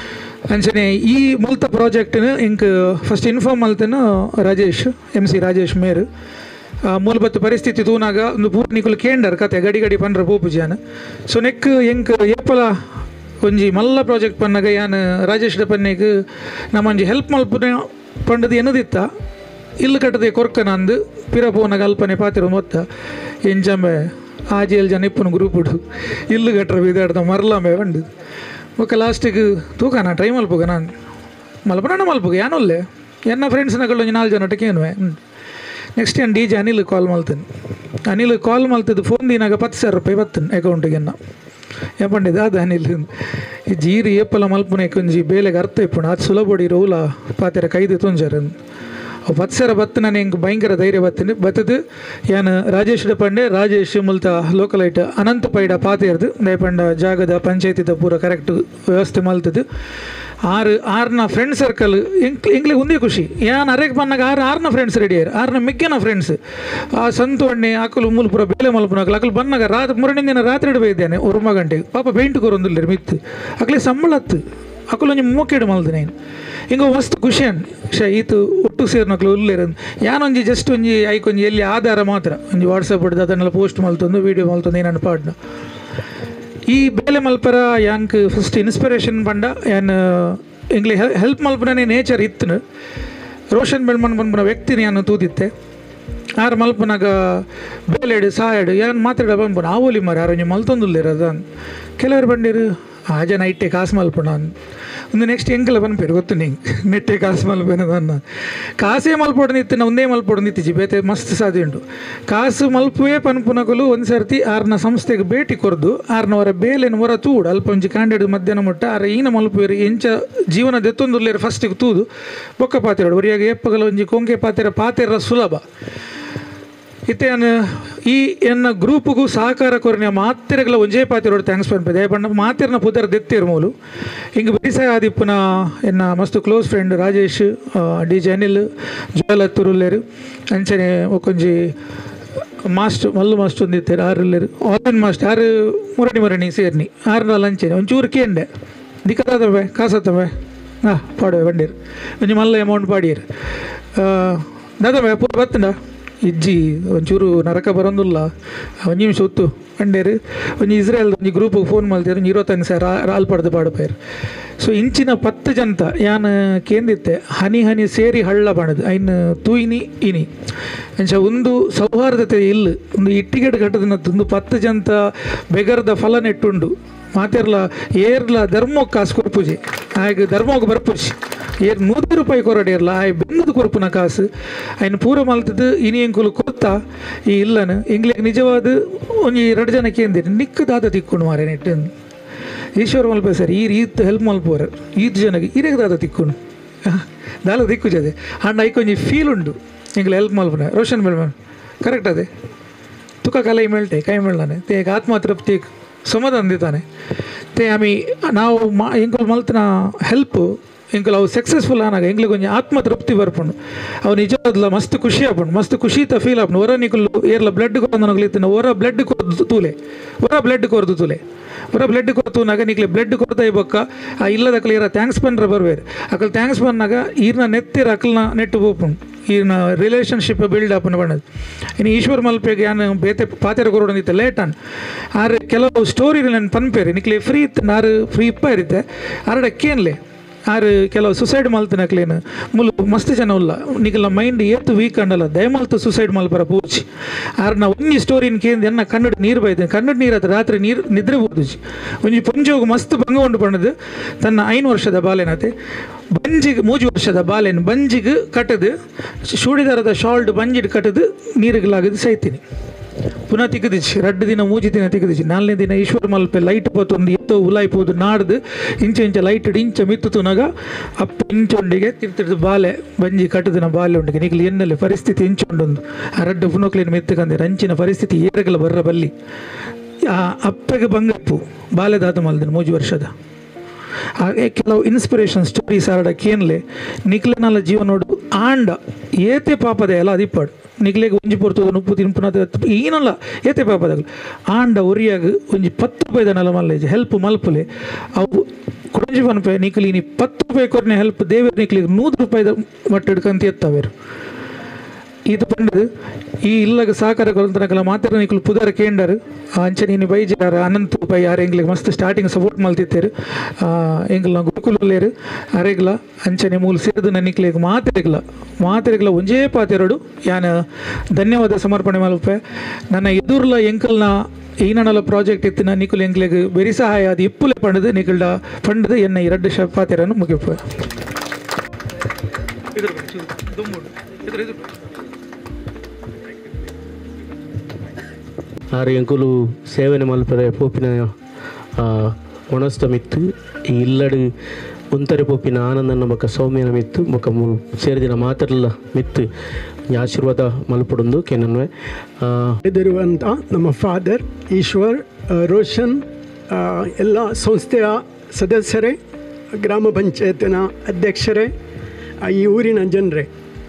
ಅಂಚನೆ ಈ ಮುಲ್ತ ಪ್ರಾಜೆಕ್ಟ್ನ ಇಂಕ್ ಫಸ್ಟ್ ಇನ್ಫಾರ್ಮ್ ಮಲ್ತನ ರಾಜೇಶ್ ಎಮ್ ಸಿ ರಾಜೇಶ್ ಮೇರ್ ಆ, ಮೂಲಭೂತ ಪರಿಸ್ಥಿತಿ ತೂನಾಗ ಒಂದು ಪೂರ ನಿಕುಲು ಕೇಂಡರ್ ಕತೆ ಗಡಿ ಗಡಿ ಪಂಡ್ರ ಪೋಪುಜಾನ ಸೊ ನೆಕ್ ಎಂಕ್ ಏಪಲ ಒಂಜಿ ಮಲ್ಲ ಪ್ರಾಜೆಕ್ಟ್ ಪನ್ನಾಗ ಯಾನ್ ರಾಜೇಶ್ ಪನ್ನೆಗ್ ನಮ್ಮಂಜಿ ಹೆಲ್ಪ್ ಮಲ್ಪನೆ ಪಂಡದು ಎನ್ನದಿತ್ತ ಇಲ್ಲು ಕಟ್ಟದೆ ಕೊರ್ಕನಂದು ಪಿರ ಪೋನ ಕಲ್ಪನೆ ಪಾತಿರ ಮೊತ್ತ ಎಂಜಂಬೆ ಆಜೇಲ್ ಜನ ಇಪ್ಪನ ಗ್ರೂಪುಡು ಇಲ್ಲು ಕಟ್ರ ಬಿದಾಡ್ದ ಮರ್ಲಾಂಬೆ ಬಂಡು ఒక లాస్ట్కి తూకానా ట్రై మలుపుగా ನಾನು ಮಲ್ಪನ ಮಲ್ಪುಗ ಯಾನೊಲ್ಲೆ ಎನ್ನ ಫ್ರೆಂಡ್ಸ್ ನಗಳು ಒಂಜಿ ನಾಲ್ಕು ಜನ ಒಟ್ಟಿಗೇನುವೆ ನೆಕ್ಸ್ಟ್ ಏನು ಡಿ ಜೆ ಅನಿಲ್ ಕಾಲ್ ಮಲ್ತೇನೆ ಅನಿಲ್ ಕಾಲ್ ಮಲ್ತಿದ್ದು ಫೋನ್ ದಿನಾಗ ಪತ್ತು ಸಾವಿರ ರೂಪಾಯಿ ಬತ್ತೇನೆ ಅಕೌಂಟಿಗೆ ಎನ್ನ ಏಪಂಡಿದ ಅದು ಅನಿಲ್ ಈ ಜೀರಿ ಏಪಲ ಮಲ್ಪುನೆ ಒಂಜಿ ಬೇಲೆಗೆ ಅರ್ಥ ಇಪ್ಪುಣ ಅದು ಸುಲಭಡಿ ರೋಲ ಪಾತೆರ ಕೈದು ತುಂಜರ ಅವು ಪತ್ತು ಸಾವಿರ ಬತ್ತು ನಾನು ಹೆಂಗೆ ಭಯಂಕರ ಧೈರ್ಯ ಬತ್ತೀನಿ ಬತ್ತದು ಏನು ರಾಜೇಶ್ ಪಂಡೆ ರಾಜೇಶ್ ಮುಲ್ತ ಲೋಕಲ್ ಐಟ್ ಅನಂತ ಪೈಡ ಪಾತಿರ್ದು ದಯಪಂಡ ಜಾಗದ ಪಂಚಾಯತಿದ ಪೂರ ಕರೆಕ್ಟ್ ವ್ಯವಸ್ಥೆ ಮಲ್ತದು ಆರು ಆರ್ನ ಫ್ರೆಂಡ್ ಸರ್ಕಲ್ ಎಂಕ್ ಎಂಗ್ಲಿಗೆ ಒಂದೇ ಖುಷಿ ಯಾನ್ ಅರೆಗೆ ಬಂದಾಗ ಆರು ಆರ್ನ ಫ್ರೆಂಡ್ಸ್ ರೆಡಿ ಆರ್ ಆರ್ನ ಮಿಕ್ಕಿನ ಫ್ರೆಂಡ್ಸ್ ಆ ಸಂತು ಅಣ್ಣೆ ಆಕಲು ಮೂಲ್ಪುರ ಬೇಲೆ ಮಲ್ಪುನಾಕಲು ಅಕಲು ಬಂದಾಗ ರಾತ್ ಮೂರನೇ ದಿನ ರಾತ್ರಿ ಇಡಬೇಕಿದ್ದೇನೆ ಒರ್ಮ ಗಂಟೆಗೆ ಪಾಪ ಪೇಂಟ್ ಕೊರೊಂದಿಲ್ಲ ಮಿತ್ತು ಅಕಲೆ ಸಂಬಳ ಹತ್ತು ಅಕಲು ಒಂಜಿ ಮೂಕೆಡು ಮಲ್ದು ನಾನು ಹಿಂಗೆ ಮಸ್ತ್ ಖುಷಿ ಅನ್ ಶ ಈತು ಒಟ್ಟು ಸೇರ್ನಕ್ಲು ಉಲ್ಲೇರನ್ ಯಾನೊಂಜಿ ಜಸ್ಟ್ ಒಂಜಿ ಐಕೊಂಜಿ ಎಲ್ಲಿ ಆಧಾರ ಮಾತ್ರ ಒಂಜಿ ವಾಟ್ಸಪ್ ಹಿಡ್ದು ಅದನ್ನೆಲ್ಲ ಪೋಸ್ಟ್ ಮಲ್ತೊಂದು ವೀಡಿಯೋ ಮಲ್ತೊಂದು ಏನನ್ನ ಪಾಡ್ನ ಈ ಬೇಲೆ ಮಲ್ಪರ ಯಾಂಕ್ ಫಸ್ಟ್ ಇನ್ಸ್ಪಿರೇಷನ್ ಬಂಡ ಯಾನ್ ಎಂಗ್ಲಿ ಹೆಲ್ಪ್ ಮಲ್ಪನೇ ನೇಚರ್ ಇತ್ತು ರೋಷನ್ ಬೆಳ್ಮನ್ ಬಂದ್ಬಿನ ವ್ಯಕ್ತಿನ ಯಾನು ತೂದಿತ್ತೆ ಆರು ಮಲ್ಪನಾಗ ಬೇಲೆಡು ಸಾಯಡು ಯಾನ್ ಮಾತಾಡ ಬಂದ್ಬಿನ ಆವೋಲಿ ಮರ ಯಾರು ಮಲ್ತೊಂದುಲ್ಲೇರದ ಕೆಲವರು ಬಂದಿರು ಆ ಜನ ಇಟ್ಟೆ ಕಾಸು ಮಲ್ಪಣ ಒಂದು ನೆಕ್ಸ್ಟ್ ಎಂಕಲ ಬಂದ್ಪೇರು ಗೊತ್ತು ನಿಂಗೆ ನೆಟ್ಟೆ ಕಾಸು ಮಲ್ಪೇನದನ್ನ ಕಾಸೇ ಮಲ್ಪೊಡು ನಿತ್ತಿನ ಒಂದೇ ಮಲ್ಪೊಡು ನಿತ್ತಿಜಿ ಬೇತೆ ಮಸ್ತ್ ಸಾಧ್ಯ ಉಂಟು ಕಾಸು ಮಲ್ಪುವೆ ಪನ್ಪುನಕಲು ಒಂದು ಸರ್ತಿ ಆರ್ನ ಸಂಸ್ಥೆಗೆ ಭೇಟಿ ಕೊರ್ದು ಆರ್ನವರ ಬೇಲೆನ ಹೊರ ತೂಡು ಅಲ್ಪ ಒಂಜಿ ಕಾಂಡೆಡ್ ಮಧ್ಯಾಹ್ನ ಮುಟ್ಟ ಆರ ಈನ ಮಲ್ಪುವೇರು ಎಂಚ ಜೀವನ ದೆತ್ತೊಂದುಲ್ಲೇರು ಫಸ್ಟಿಗೆ ತೂದು ಬೊಕ್ಕ ಪಾತೆರಡು ಒರಿಯಾಗ ಎಪ್ಪಗಲ ಒಂಜಿ ಕೊಂಕೆ ಪಾತೆರ ಪಾತೆರ ಸುಲಭ ಇತ್ತೆ ನಾನು ಈ ಎನ್ನ ಗ್ರೂಪ್ಗೂ ಸಹಕಾರ ಕೊರನೆ ಮಾತೆರೆಗಳ ಒಂಜೇ ಪಾತಿರೋಡು ಥ್ಯಾಂಕ್ಸ್ ಪನ್ಪೆ ದಯಪಂಡ ಮಾತೆರ್ನ ಪುದರ್ ದೆತ್ತಿರ್ ಮೂಲು ಹಿಂಗೆ ಬೇಸಾಯ ಆದಿಪ್ಪುನ ಎನ್ನ ಮಸ್ತ್ close friend Rajesh D J Anil Joel ಹತ್ತುರುಲ್ಲೇರು ಅಂಚನೆ ಒಕ್ಕೊಂಜಿ ಮಾಸ್ಟರ್ ಮಲ್ಲು ಮಾಸ್ಟರ್ ಒಂದಿತ್ತೇರು ಆರುಲ್ಲೇರು ಆನ್ಲೈನ್ ಮಾಸ್ಟರ್ ಆರು ಮುರಣಿ ಮುರಣಿ ಸೇರ್ನಿ ಆರ್ನ ಲಂಚನೆ ಒಂಚೂರು ಕೇಂಡೆ ದಿಕ್ಕದಾದವೆ ಕಾಸತ್ತವೆ ಹಾಂ ಪಾಡುವೆ ಬಂಡೀರು ಒಂಜಿ ಮಲ್ಲ ಅಮೌಂಟ್ ಪಾಡಿಯರು ದಾದವೆ ಪೂರ ಬತ್ತಂಡ ಇಜ್ಜಿ ಒಂಚೂರು ನರಕ ಬರೋದಿಲ್ಲ ಒಂದು ನಿಮಿಷ ಹೊತ್ತು ಅಂಡೇರು ಒಂದು ಇಸ್ರೇಲ್ ಒಂದು ಗ್ರೂಪ್ ಫೋನ್ ಮಾಡ್ತಾರೆ ಒಂದು ಇರುವತ್ತಂಗೆ ಸರ್ ರಾಲ್ ಪಡೆದು ಪಾಡುಪೇರು ಸೊ ಇಂಚಿನ ಪತ್ತು ಜನತ ಯಾನು ಕೇಂದಿತ್ತೆ ಹನಿ ಹನಿ ಸೇರಿ ಹಳ್ಳ ಬಾಣದು ಐನ್ ತೂಯಿನಿ ಇನಿ ಅಂಚ ಒಂದು ಸೌಹಾರ್ದತೆ ಇಲ್ಲ ಒಂದು ಇಟ್ಟಿಗೆಟ್ ಕಟ್ಟದನ್ನ ಒಂದು ಪತ್ತು ಜನತ ಬೆಗರ್ದ ಫಲ ನೆಟ್ಟುಂಡು ಮಾತೆರ್ಲ ಏರ್ಲ ಧರ್ಮಕ್ಕೆ ಕಾಸು ಕೊರ್ಪುಜಿ ಆಗ ಧರ್ಮಕ್ಕೆ ಬರ್ಪುಜಿ ಏರ್ ನೂರು ರೂಪಾಯಿ ಕೊರಡಿರ್ಲ ಆಯ್ ಬೆನ್ನದು ಕೊರ್ಪುನ ಕಾಸು ಆಯ್ನ ಪೂರ ಮಲ್ತದ್ದು ಇನಿ ಎಂಕುಲು ಕೊತ್ತ ಈ ಇಲ್ಲನ ಎಂಗ್ಲಿಗೆ ನಿಜವಾದ ಒಂಜಿ ಎರಡು ಜನ ಕೇಂದಿರಿ ನಿಕ್ಕ ದಾದ ತಿಕ್ಕೊಂಡು ಮಾರೆ ನೆಟ್ಟು ಈಶ್ವರ ಮಲ್ಪ ಸರ್ ಈ ರೀತ್ ಹೆಲ್ಪ್ ಮಲ್ಪೋರ ಈತ್ ಜನಗೆ ಇರೇಗ ದಾದ ತಿಕ್ಕೊಂಡು ದಾಲ ದಿಕ್ಕು ಜದೆ ಅಂಡ ಐಕೊಂಜಿ ಫೀಲ್ ಉಂಡು ಎಂಗ್ಲ ಹೆಲ್ಪ್ ಮಲ್ಪನ ರೋಷನ್ ಮೇಲ್ಮ ಕರೆಕ್ಟ್ ಅದೇ ತುಕ ಕಲೈ ಮೇಳ್ಟೆ ಕೈ ಮೇಳ್ದಾನೆ ತೇಗ ಆತ್ಮತೃಪ್ತಿ ಸಮಾಧಾನ ದಿತಾನೆ ತೇ ಆಮಿ ನಾವು ಮಾ ಎಂಕಲ್ ಮಲ್ತನ ಹೆಲ್ಪ್ ಎಂಕಲ್ ಅವು ಸಕ್ಸಸ್ಫುಲ್ ಆನಾಗ ಎಂಗ್ಲಿಗೆ ಒಂಜಿ ಆತ್ಮತೃಪ್ತಿ ಬರ್ಪುಂಡು ಅವು ನಿಜವಾದ್ಲ ಮಸ್ತ್ ಖುಷಿ ಆಪುಂಡು ಮಸ್ತ್ ಖುಷಿತ ಫೀಲ್ ಆಪುಂಡು ಹೊರ ನಿಕುಲು ಏರ್ಲ ಬ್ಲಡ್ ಕೊರದು ನನಗ್ಲಿತ್ತಿನ ಹೊರ ಬ್ಲಡ್ ಕೊರ್ದು ತೂಲೆ ಹೊರ ಬ್ಲಡ್ ಕೊರ್ದು ತೂಲೆ ಹೊರ ಬ್ಲಡ್ ಕೊರ್ತು ನಾಗ ನಿಕ್ಲೆ ಬ್ಲಡ್ ಕೊಡ್ತಾ ಇಬ್ಬಕ್ಕ ಆ ಇಲ್ಲದ ಕ್ಲಿಯರ ಥ್ಯಾಂಕ್ಸ್ ಪನ್ರ ಬರ್ಬೇರು ಅಕಲ್ ಥ್ಯಾಂಕ್ಸ್ ಪನ್ನಾಗ ಈರ್ನ ನೆತ್ತಿರ ಅಕಲ್ನ ನೆಟ್ಟು ಹೋಪುಂಡು ಈರ್ನ ರಿಲೇಷನ್ಶಿಪ್ ಬಿಲ್ಡ್ ಅಪ್ ಬಣ್ಣದು ಇನ್ನು ಈಶ್ವರ್ ಮಲ್ಪೆಗೆ ಯಾನು ಬೇತೆ ಪಾತೆರ ಕೊರೋಡಿತ್ತು ಲೇಟ್ ಅನ್ ಆದ್ರೆ ಕೆಲವು ಸ್ಟೋರಿ ನಾನು ಪನ್ಪೇರಿ ನಿಕ್ಲೆ ಫ್ರೀ ಇತ್ತು ನಾರು ಫ್ರೀ ಇಪ್ಪ ಇರುತ್ತೆ ಆರಡಕ್ಕೇನ್ಲೆ ಆರು ಕೆಲವು ಸುಸೈಡ್ ಮಲ್ತಿನಕ್ಲೇನು ಮುಲು ಮಸ್ತ್ ಜನ ಉಲ್ಲ ನಿಕಲ ಮೈಂಡ್ ಏತು ವೀಕ್ ಅಂಡಲ್ಲ ದಯಮಲ್ತು ಸುಸೈಡ್ ಮಲ್ಪರ ಪೂಚಿ ಆರು ನಾ ಒಂಜಿ ಸ್ಟೋರಿನ ಕೇಂದ್ರ ಎನ್ನ ಕನ್ನಡ ನೀರು ಬೈತೇನೆ ಕನ್ನಡ ನೀರು ಅದು ರಾತ್ರಿ ನೀರು ನಿದ್ರೆ ಬೋದುಜಿ ಒಂಜಿ ಪುಂಜೋಗು ಮಸ್ತ್ ಭಂಗಗೊಂಡು ಪಣ್ಣದು ತನ್ನ ಐನು ವರ್ಷದ ಬಾಲೆನತೆ ಬಂಜಿಗೆ ಮೂಜು ವರ್ಷದ ಬಾಲೆನ್ ಬಂಜಿಗೆ ಕಟ್ಟದು ಶೂಡಿದಾರದ ಶಾಲ್ಟ್ ಬಂಜಿಡ್ ಕಟ್ಟದು ನೀರಿಗಲಾಗದು ಸೈತೀನಿ ಪುನಃ ತಿಕ್ಕದಿಚ್ಚಿ ರಡ್ಡು ದಿನ ಮೂಜಿ ದಿನ ತಿಕ್ಕದಿಚ್ಚಿ ನಾಲ್ನೇ ದಿನ ಈಶ್ವರ ಮಲ್ಪೆ ಲೈಟ್ ಪತ್ತೊಂದು ಎತ್ತೋ ಉಲಾಯ್ಪೋದು ನಾಡ್ದು ಇಂಚ ಇಂಚ ಲೈಟ್ ಇಂಚ ಮಿತ್ತು ತುನಗ ಅಪ್ಪ ಇಂಚೊಂಡಿಗೆ ತಿರ್ತಿರ್ದು ಬಾಲೆ ಬಂಜಿ ಕಟ್ಟದಿನ ಬಾಲೆ ಉಂಡಿಗೆ ನಿಗ್ಲಿ ಎನ್ನಲ್ಲಿ ಪರಿಸ್ಥಿತಿ ಇಂಚೊಂಡೊಂದು ಆ ರಡ್ಡು ಪುನೋಕ್ಲಿನ ಮೆತ್ತಕಂದಿರ ಅಂಚಿನ ಪರಿಸ್ಥಿತಿ ಏರಗಲ ಬರ್ರ ಬಲ್ಲಿ ಆ ಅಪ್ಪಗೆ ಬಂಗಪ್ಪು ಬಾಲ್ಯದಾತ ಮಲ್ದಿನ ಮೂಜು ವರ್ಷದ ಹಾಗೆ ಕೆಲವು ಇನ್ಸ್ಪಿರೇಷನ್ ಸ್ಟೋರೀಸ್ ಆಡ ಕೇನ್ಲೆ ನಿಕ್ಲೆನಲ್ಲ ಜೀವ ನೋಡು ಆಂಡ ಏತೆ ಪಾಪದ ಎಲ್ಲ ಅದಿಪ್ಪಾಡು ನಿಕ್ಲೆಗೆ ಒಂಜಿ ಪೊರ್ತದ ಉಪ್ಪು ತಿನ್ಪುನ ಏನಲ್ಲ ಏತೆ ಪಾಪದಾಗ ಆಂಡ ಒರಿಯಾಗ ಒಂಜಿ ಪತ್ತು ರೂಪಾಯಿದ ನೆಲ ಮಲ್ಲೇಜ್ ಹೆಲ್ಪ್ ಮಲ್ಪಲೆ ಅವು ಕುಡಂಜಿ ಪನ್ಪೆ ನಿಕ್ಲಿ ನೀ ಪತ್ತು ರೂಪಾಯಿ ಕೊರ್ನೆ ಹೆಲ್ಪ್ ದೇವೇರ್ ನಿಕ್ಲಿಗೆ ನೂರು ರೂಪಾಯಿದ ಮಟ್ಟ ಹಿಡ್ಕಂತ ಎತ್ತವೇರು ಇದು ಪಂಡದು ಈ ಇಲ್ಲಗ ಸಹಕಾರ ಕೊರಂತನಕಲ ಮಾತ್ರ ನಿಕಲು ಪುದರ ಕೇಂಡರು ಅಂಚೆ ನೀನು ಬೈಜಾರ ಅನಂತ ರೂಪಾಯಿ ಯಾರು ಎಂಗ್ಲಿಗೆ ಮಸ್ತ್ ಸ್ಟಾರ್ಟಿಂಗ್ ಸಪೋರ್ಟ್ ಮಲ್ತಿತ್ತೇರು ಎಂಗ್ಲ ಗುರುಕುಲೇರು ಅರೆಗ್ಲ ಅಂಚನೆ ಮೂಲ ಸೇರಿದು ನನ್ನಿಕ್ಲಿಗೆ ಮಾತೆರೆಗ್ಲ ಮಾತೆರೆಗ್ಲ ಒಂಜೇ ಪಾತೆರಡು ಯಾನ ಧನ್ಯವಾದ ಸಮರ್ಪಣೆ ಮಲ್ಪೆ ನನ್ನ ಎದುರ್ಲ ಎಂಕಲ್ನ ಈನನಲ ಪ್ರಾಜೆಕ್ಟ್ ಇತ್ತಿನ ನಿಕುಲ್ ಎಂಗ್ಲಿಗೆ ಬೆರಿ ಸಹಾಯ ಅದು ಇಪ್ಪುಲೆ ಪಂಡದು ನಿಕಲ್ಡ ಪಂಡದು ಎನ್ನ ಎರಡು ಶ ಪಾತೆರನ್ನು ಮುಗಿಪ ಆರು ಎಂಕುಲು ಸೇವನೆ ಮಲ್ಪರೆ ಪೋಪಿನ ಆ, ಒಣಸ್ತ ಮಿತ್ತು ಈ ಇಲ್ಲಡು ಉಂತರೆ ಪೋಪಿನ ಆನಂದನ ಬೊಕ ಸೌಮ್ಯನ ಮಿತ್ತು ಬೊಕ ಮು- ಸೇರಿದಿನ ಮಾತರ್ಲ ಮಿತ್ತು ಈ ಆಶೀರ್ವಾದ ಮಲ್ಪಡೊಂದು ಕೆನನ್ವೆ ಇದಿರುವಂಥ ನಮ್ಮ ಫಾದರ್ ಈಶ್ವರ್ ಆ, ರೋಷನ್ ಆ, ಎಲ್ಲ ಸಂಸ್ಥೆಯ ಸದಸ್ಯರೇ ಗ್ರಾಮ ಪಂಚಾಯತಿನ ಅಧ್ಯಕ್ಷರೇ ಆ, ಈ ಊರಿನ ಜನರೇ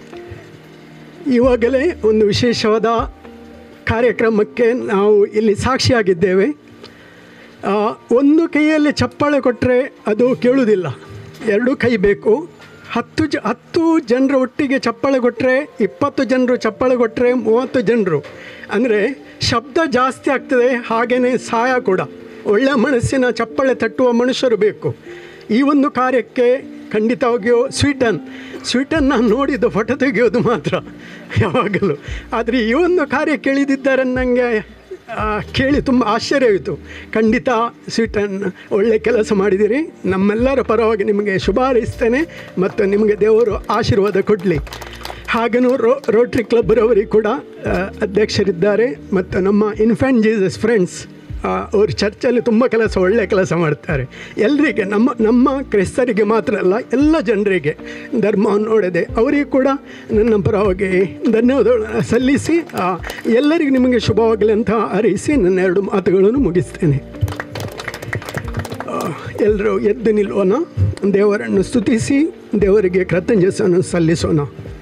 ಇವಾಗಲೇ ಒಂದು ವಿಶೇಷವಾದ ಕಾರ್ಯಕ್ರಮಕ್ಕೆ ನಾವು ಇಲ್ಲಿ ಸಾಕ್ಷಿಯಾಗಿದ್ದೇವೆ ಆ, ಒಂದು ಕೈಯಲ್ಲಿ ಚಪ್ಪಾಳೆ ಕೊಟ್ಟರೆ ಅದು ಕೇಳುವುದಿಲ್ಲ ಎರಡೂ ಕೈ ಬೇಕು ಹತ್ತು ಜ ಹತ್ತು ಜನರು ಒಟ್ಟಿಗೆ ಚಪ್ಪಾಳೆ ಕೊಟ್ಟರೆ ಇಪ್ಪತ್ತು ಜನರು ಚಪ್ಪಾಳೆ ಕೊಟ್ಟರೆ ಮೂವತ್ತು ಜನರು ಅಂದರೆ ಶಬ್ದ ಜಾಸ್ತಿ ಆಗ್ತದೆ ಹಾಗೆಯೇ ಸಹಾಯ ಕೂಡ ಒಳ್ಳೆಯ ಮನಸ್ಸಿನ ಚಪ್ಪಾಳೆ ತಟ್ಟುವ ಮನುಷ್ಯರು ಬೇಕು ಈ ಒಂದು ಕಾರ್ಯಕ್ಕೆ ಖಂಡಿತವಾಗಿಯೂ ಸ್ವೀಟನ್ ಸ್ವೀಟನ್ ನಾನು ನೋಡಿದ್ದು ಫೋಟೋ ತೆಗೆಯೋದು ಮಾತ್ರ ಯಾವಾಗಲೂ ಆದರೆ ಈ ಒಂದು ಕಾರ್ಯ ಕೇಳಿದಿದ್ದಾರೆ ನನಗೆ ಆ, ಕೇಳಿ ತುಂಬ ಆಶ್ಚರ್ಯವಿತ್ತು ಖಂಡಿತ ಸ್ವೀಟನ್ ಒಳ್ಳೆ ಕೆಲಸ ಮಾಡಿದ್ದೀರಿ ನಮ್ಮೆಲ್ಲರ ಪರವಾಗಿ ನಿಮಗೆ ಶುಭ ಹಾರೈಸ್ತೇನೆ ಮತ್ತು ನಿಮಗೆ ದೇವರು ಆಶೀರ್ವಾದ ಕೊಡಲಿ ಹಾಗೆಯೂ ರೋ ರೋಟ್ರಿ ಕ್ಲಬ್ರವರಿಗೆ ಕೂಡ ಆ, ಅಧ್ಯಕ್ಷರಿದ್ದಾರೆ ಮತ್ತು ನಮ್ಮ ಇನ್ಫ್ಯಾಂಟ್ ಜೀಸಸ್ ಫ್ರೆಂಡ್ಸ್ ಅವರು ಚರ್ಚಲ್ಲಿ ತುಂಬ ಕೆಲಸ ಒಳ್ಳೆಯ ಕೆಲಸ ಮಾಡ್ತಾರೆ ಎಲ್ಲರಿಗೆ ನಮ್ಮ ನಮ್ಮ ಕ್ರೈಸ್ತರಿಗೆ ಮಾತ್ರ ಅಲ್ಲ ಎಲ್ಲ ಜನರಿಗೆ ಧರ್ಮವನ್ನು ನೋಡದೆ ಅವರಿಗೆ ಕೂಡ ನನ್ನ ಪರವಾಗಿ ಧನ್ಯವಾದಗಳನ್ನು ಸಲ್ಲಿಸಿ ಆ, ಎಲ್ಲರಿಗೂ ನಿಮಗೆ ಶುಭವಾಗಲಿ ಅಂತ ಹಾರೈಸಿ ನನ್ನ ಎರಡು ಮಾತುಗಳನ್ನು ಮುಗಿಸ್ತೇನೆ ಎಲ್ಲರೂ ಎದ್ದು ನಿಲ್ಲೋಣ ದೇವರನ್ನು ಸ್ತುತಿಸಿ ದೇವರಿಗೆ ಕೃತಜ್ಞತೆಯನ್ನು ಸಲ್ಲಿಸೋಣ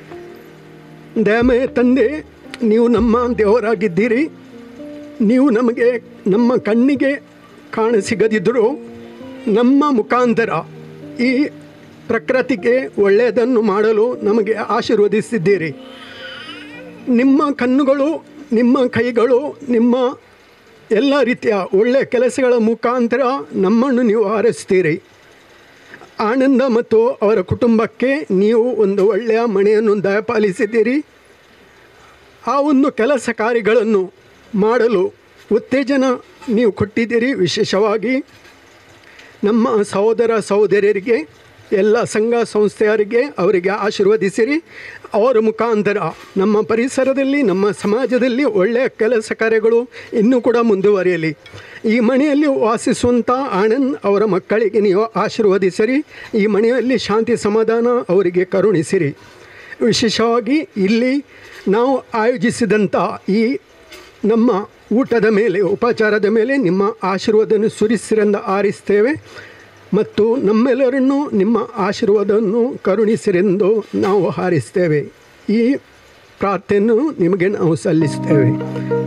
ದಯಮಯ ತಂದೆ ನೀವು ನಮ್ಮ ದೇವರಾಗಿದ್ದೀರಿ ನೀವು ನಮಗೆ ನಮ್ಮ ಕಣ್ಣಿಗೆ ಕಾಣಸಿಗದಿದ್ದರೂ ನಮ್ಮ ಮುಖಾಂತರ ಈ ಪ್ರಕೃತಿಗೆ ಒಳ್ಳೆಯದನ್ನು ಮಾಡಲು ನಮಗೆ ಆಶೀರ್ವದಿಸಿದ್ದೀರಿ ನಿಮ್ಮ ಕಣ್ಣುಗಳು ನಿಮ್ಮ ಕೈಗಳು ನಿಮ್ಮ ಎಲ್ಲ ರೀತಿಯ ಒಳ್ಳೆಯ ಕೆಲಸಗಳ ಮುಖಾಂತರ ನಮ್ಮನ್ನು ನೀವು ಹಾರೈಸ್ತೀರಿ ಆನಂದ ಮತ್ತು ಅವರ ಕುಟುಂಬಕ್ಕೆ ನೀವು ಒಂದು ಒಳ್ಳೆಯ ಮನೆಯನ್ನು ದಯಪಾಲಿಸಿದ್ದೀರಿ ಆ ಒಂದು ಕೆಲಸ ಕಾರ್ಯಗಳನ್ನು ಮಾಡಲು ಉತ್ತೇಜನ ನೀವು ಕೊಟ್ಟಿದ್ದೀರಿ ವಿಶೇಷವಾಗಿ ನಮ್ಮ ಸಹೋದರ ಸಹೋದರಿಯರಿಗೆ ಎಲ್ಲ ಸಂಘ ಸಂಸ್ಥೆಯರಿಗೆ ಅವರಿಗೆ ಆಶೀರ್ವದಿಸಿರಿ ಅವರ ಮುಖಾಂತರ ನಮ್ಮ ಪರಿಸರದಲ್ಲಿ ನಮ್ಮ ಸಮಾಜದಲ್ಲಿ ಒಳ್ಳೆಯ ಕೆಲಸ ಕಾರ್ಯಗಳು ಇನ್ನೂ ಕೂಡ ಮುಂದುವರಿಯಲಿ ಈ ಮನೆಯಲ್ಲಿ ವಾಸಿಸುವಂಥ ಆನಂದ್ ಅವರ ಮಕ್ಕಳಿಗೆ ನೀವು ಆಶೀರ್ವದಿಸಿರಿ ಈ ಮನೆಯಲ್ಲಿ ಶಾಂತಿ ಸಮಾಧಾನ ಅವರಿಗೆ ಕರುಣಿಸಿರಿ ವಿಶೇಷವಾಗಿ ಇಲ್ಲಿ ನಾವು ಆಯೋಜಿಸಿದಂಥ ಈ ನಮ್ಮ ಊಟದ ಮೇಲೆ ಉಪಚಾರದ ಮೇಲೆ ನಿಮ್ಮ ಆಶೀರ್ವಾದವನ್ನು ಸುರಿಸಿರಿಂದ ಆರಿಸ್ತೇವೆ ಮತ್ತು ನಮ್ಮೆಲ್ಲರನ್ನು ನಿಮ್ಮ ಆಶೀರ್ವಾದವನ್ನು ಕರುಣಿಸಿರೆಂದು ನಾವು ಹಾರಿಸ್ತೇವೆ ಈ ಪ್ರಾರ್ಥನೆಯನ್ನು ನಿಮಗೆ ನಾವು ಸಲ್ಲಿಸ್ತೇವೆ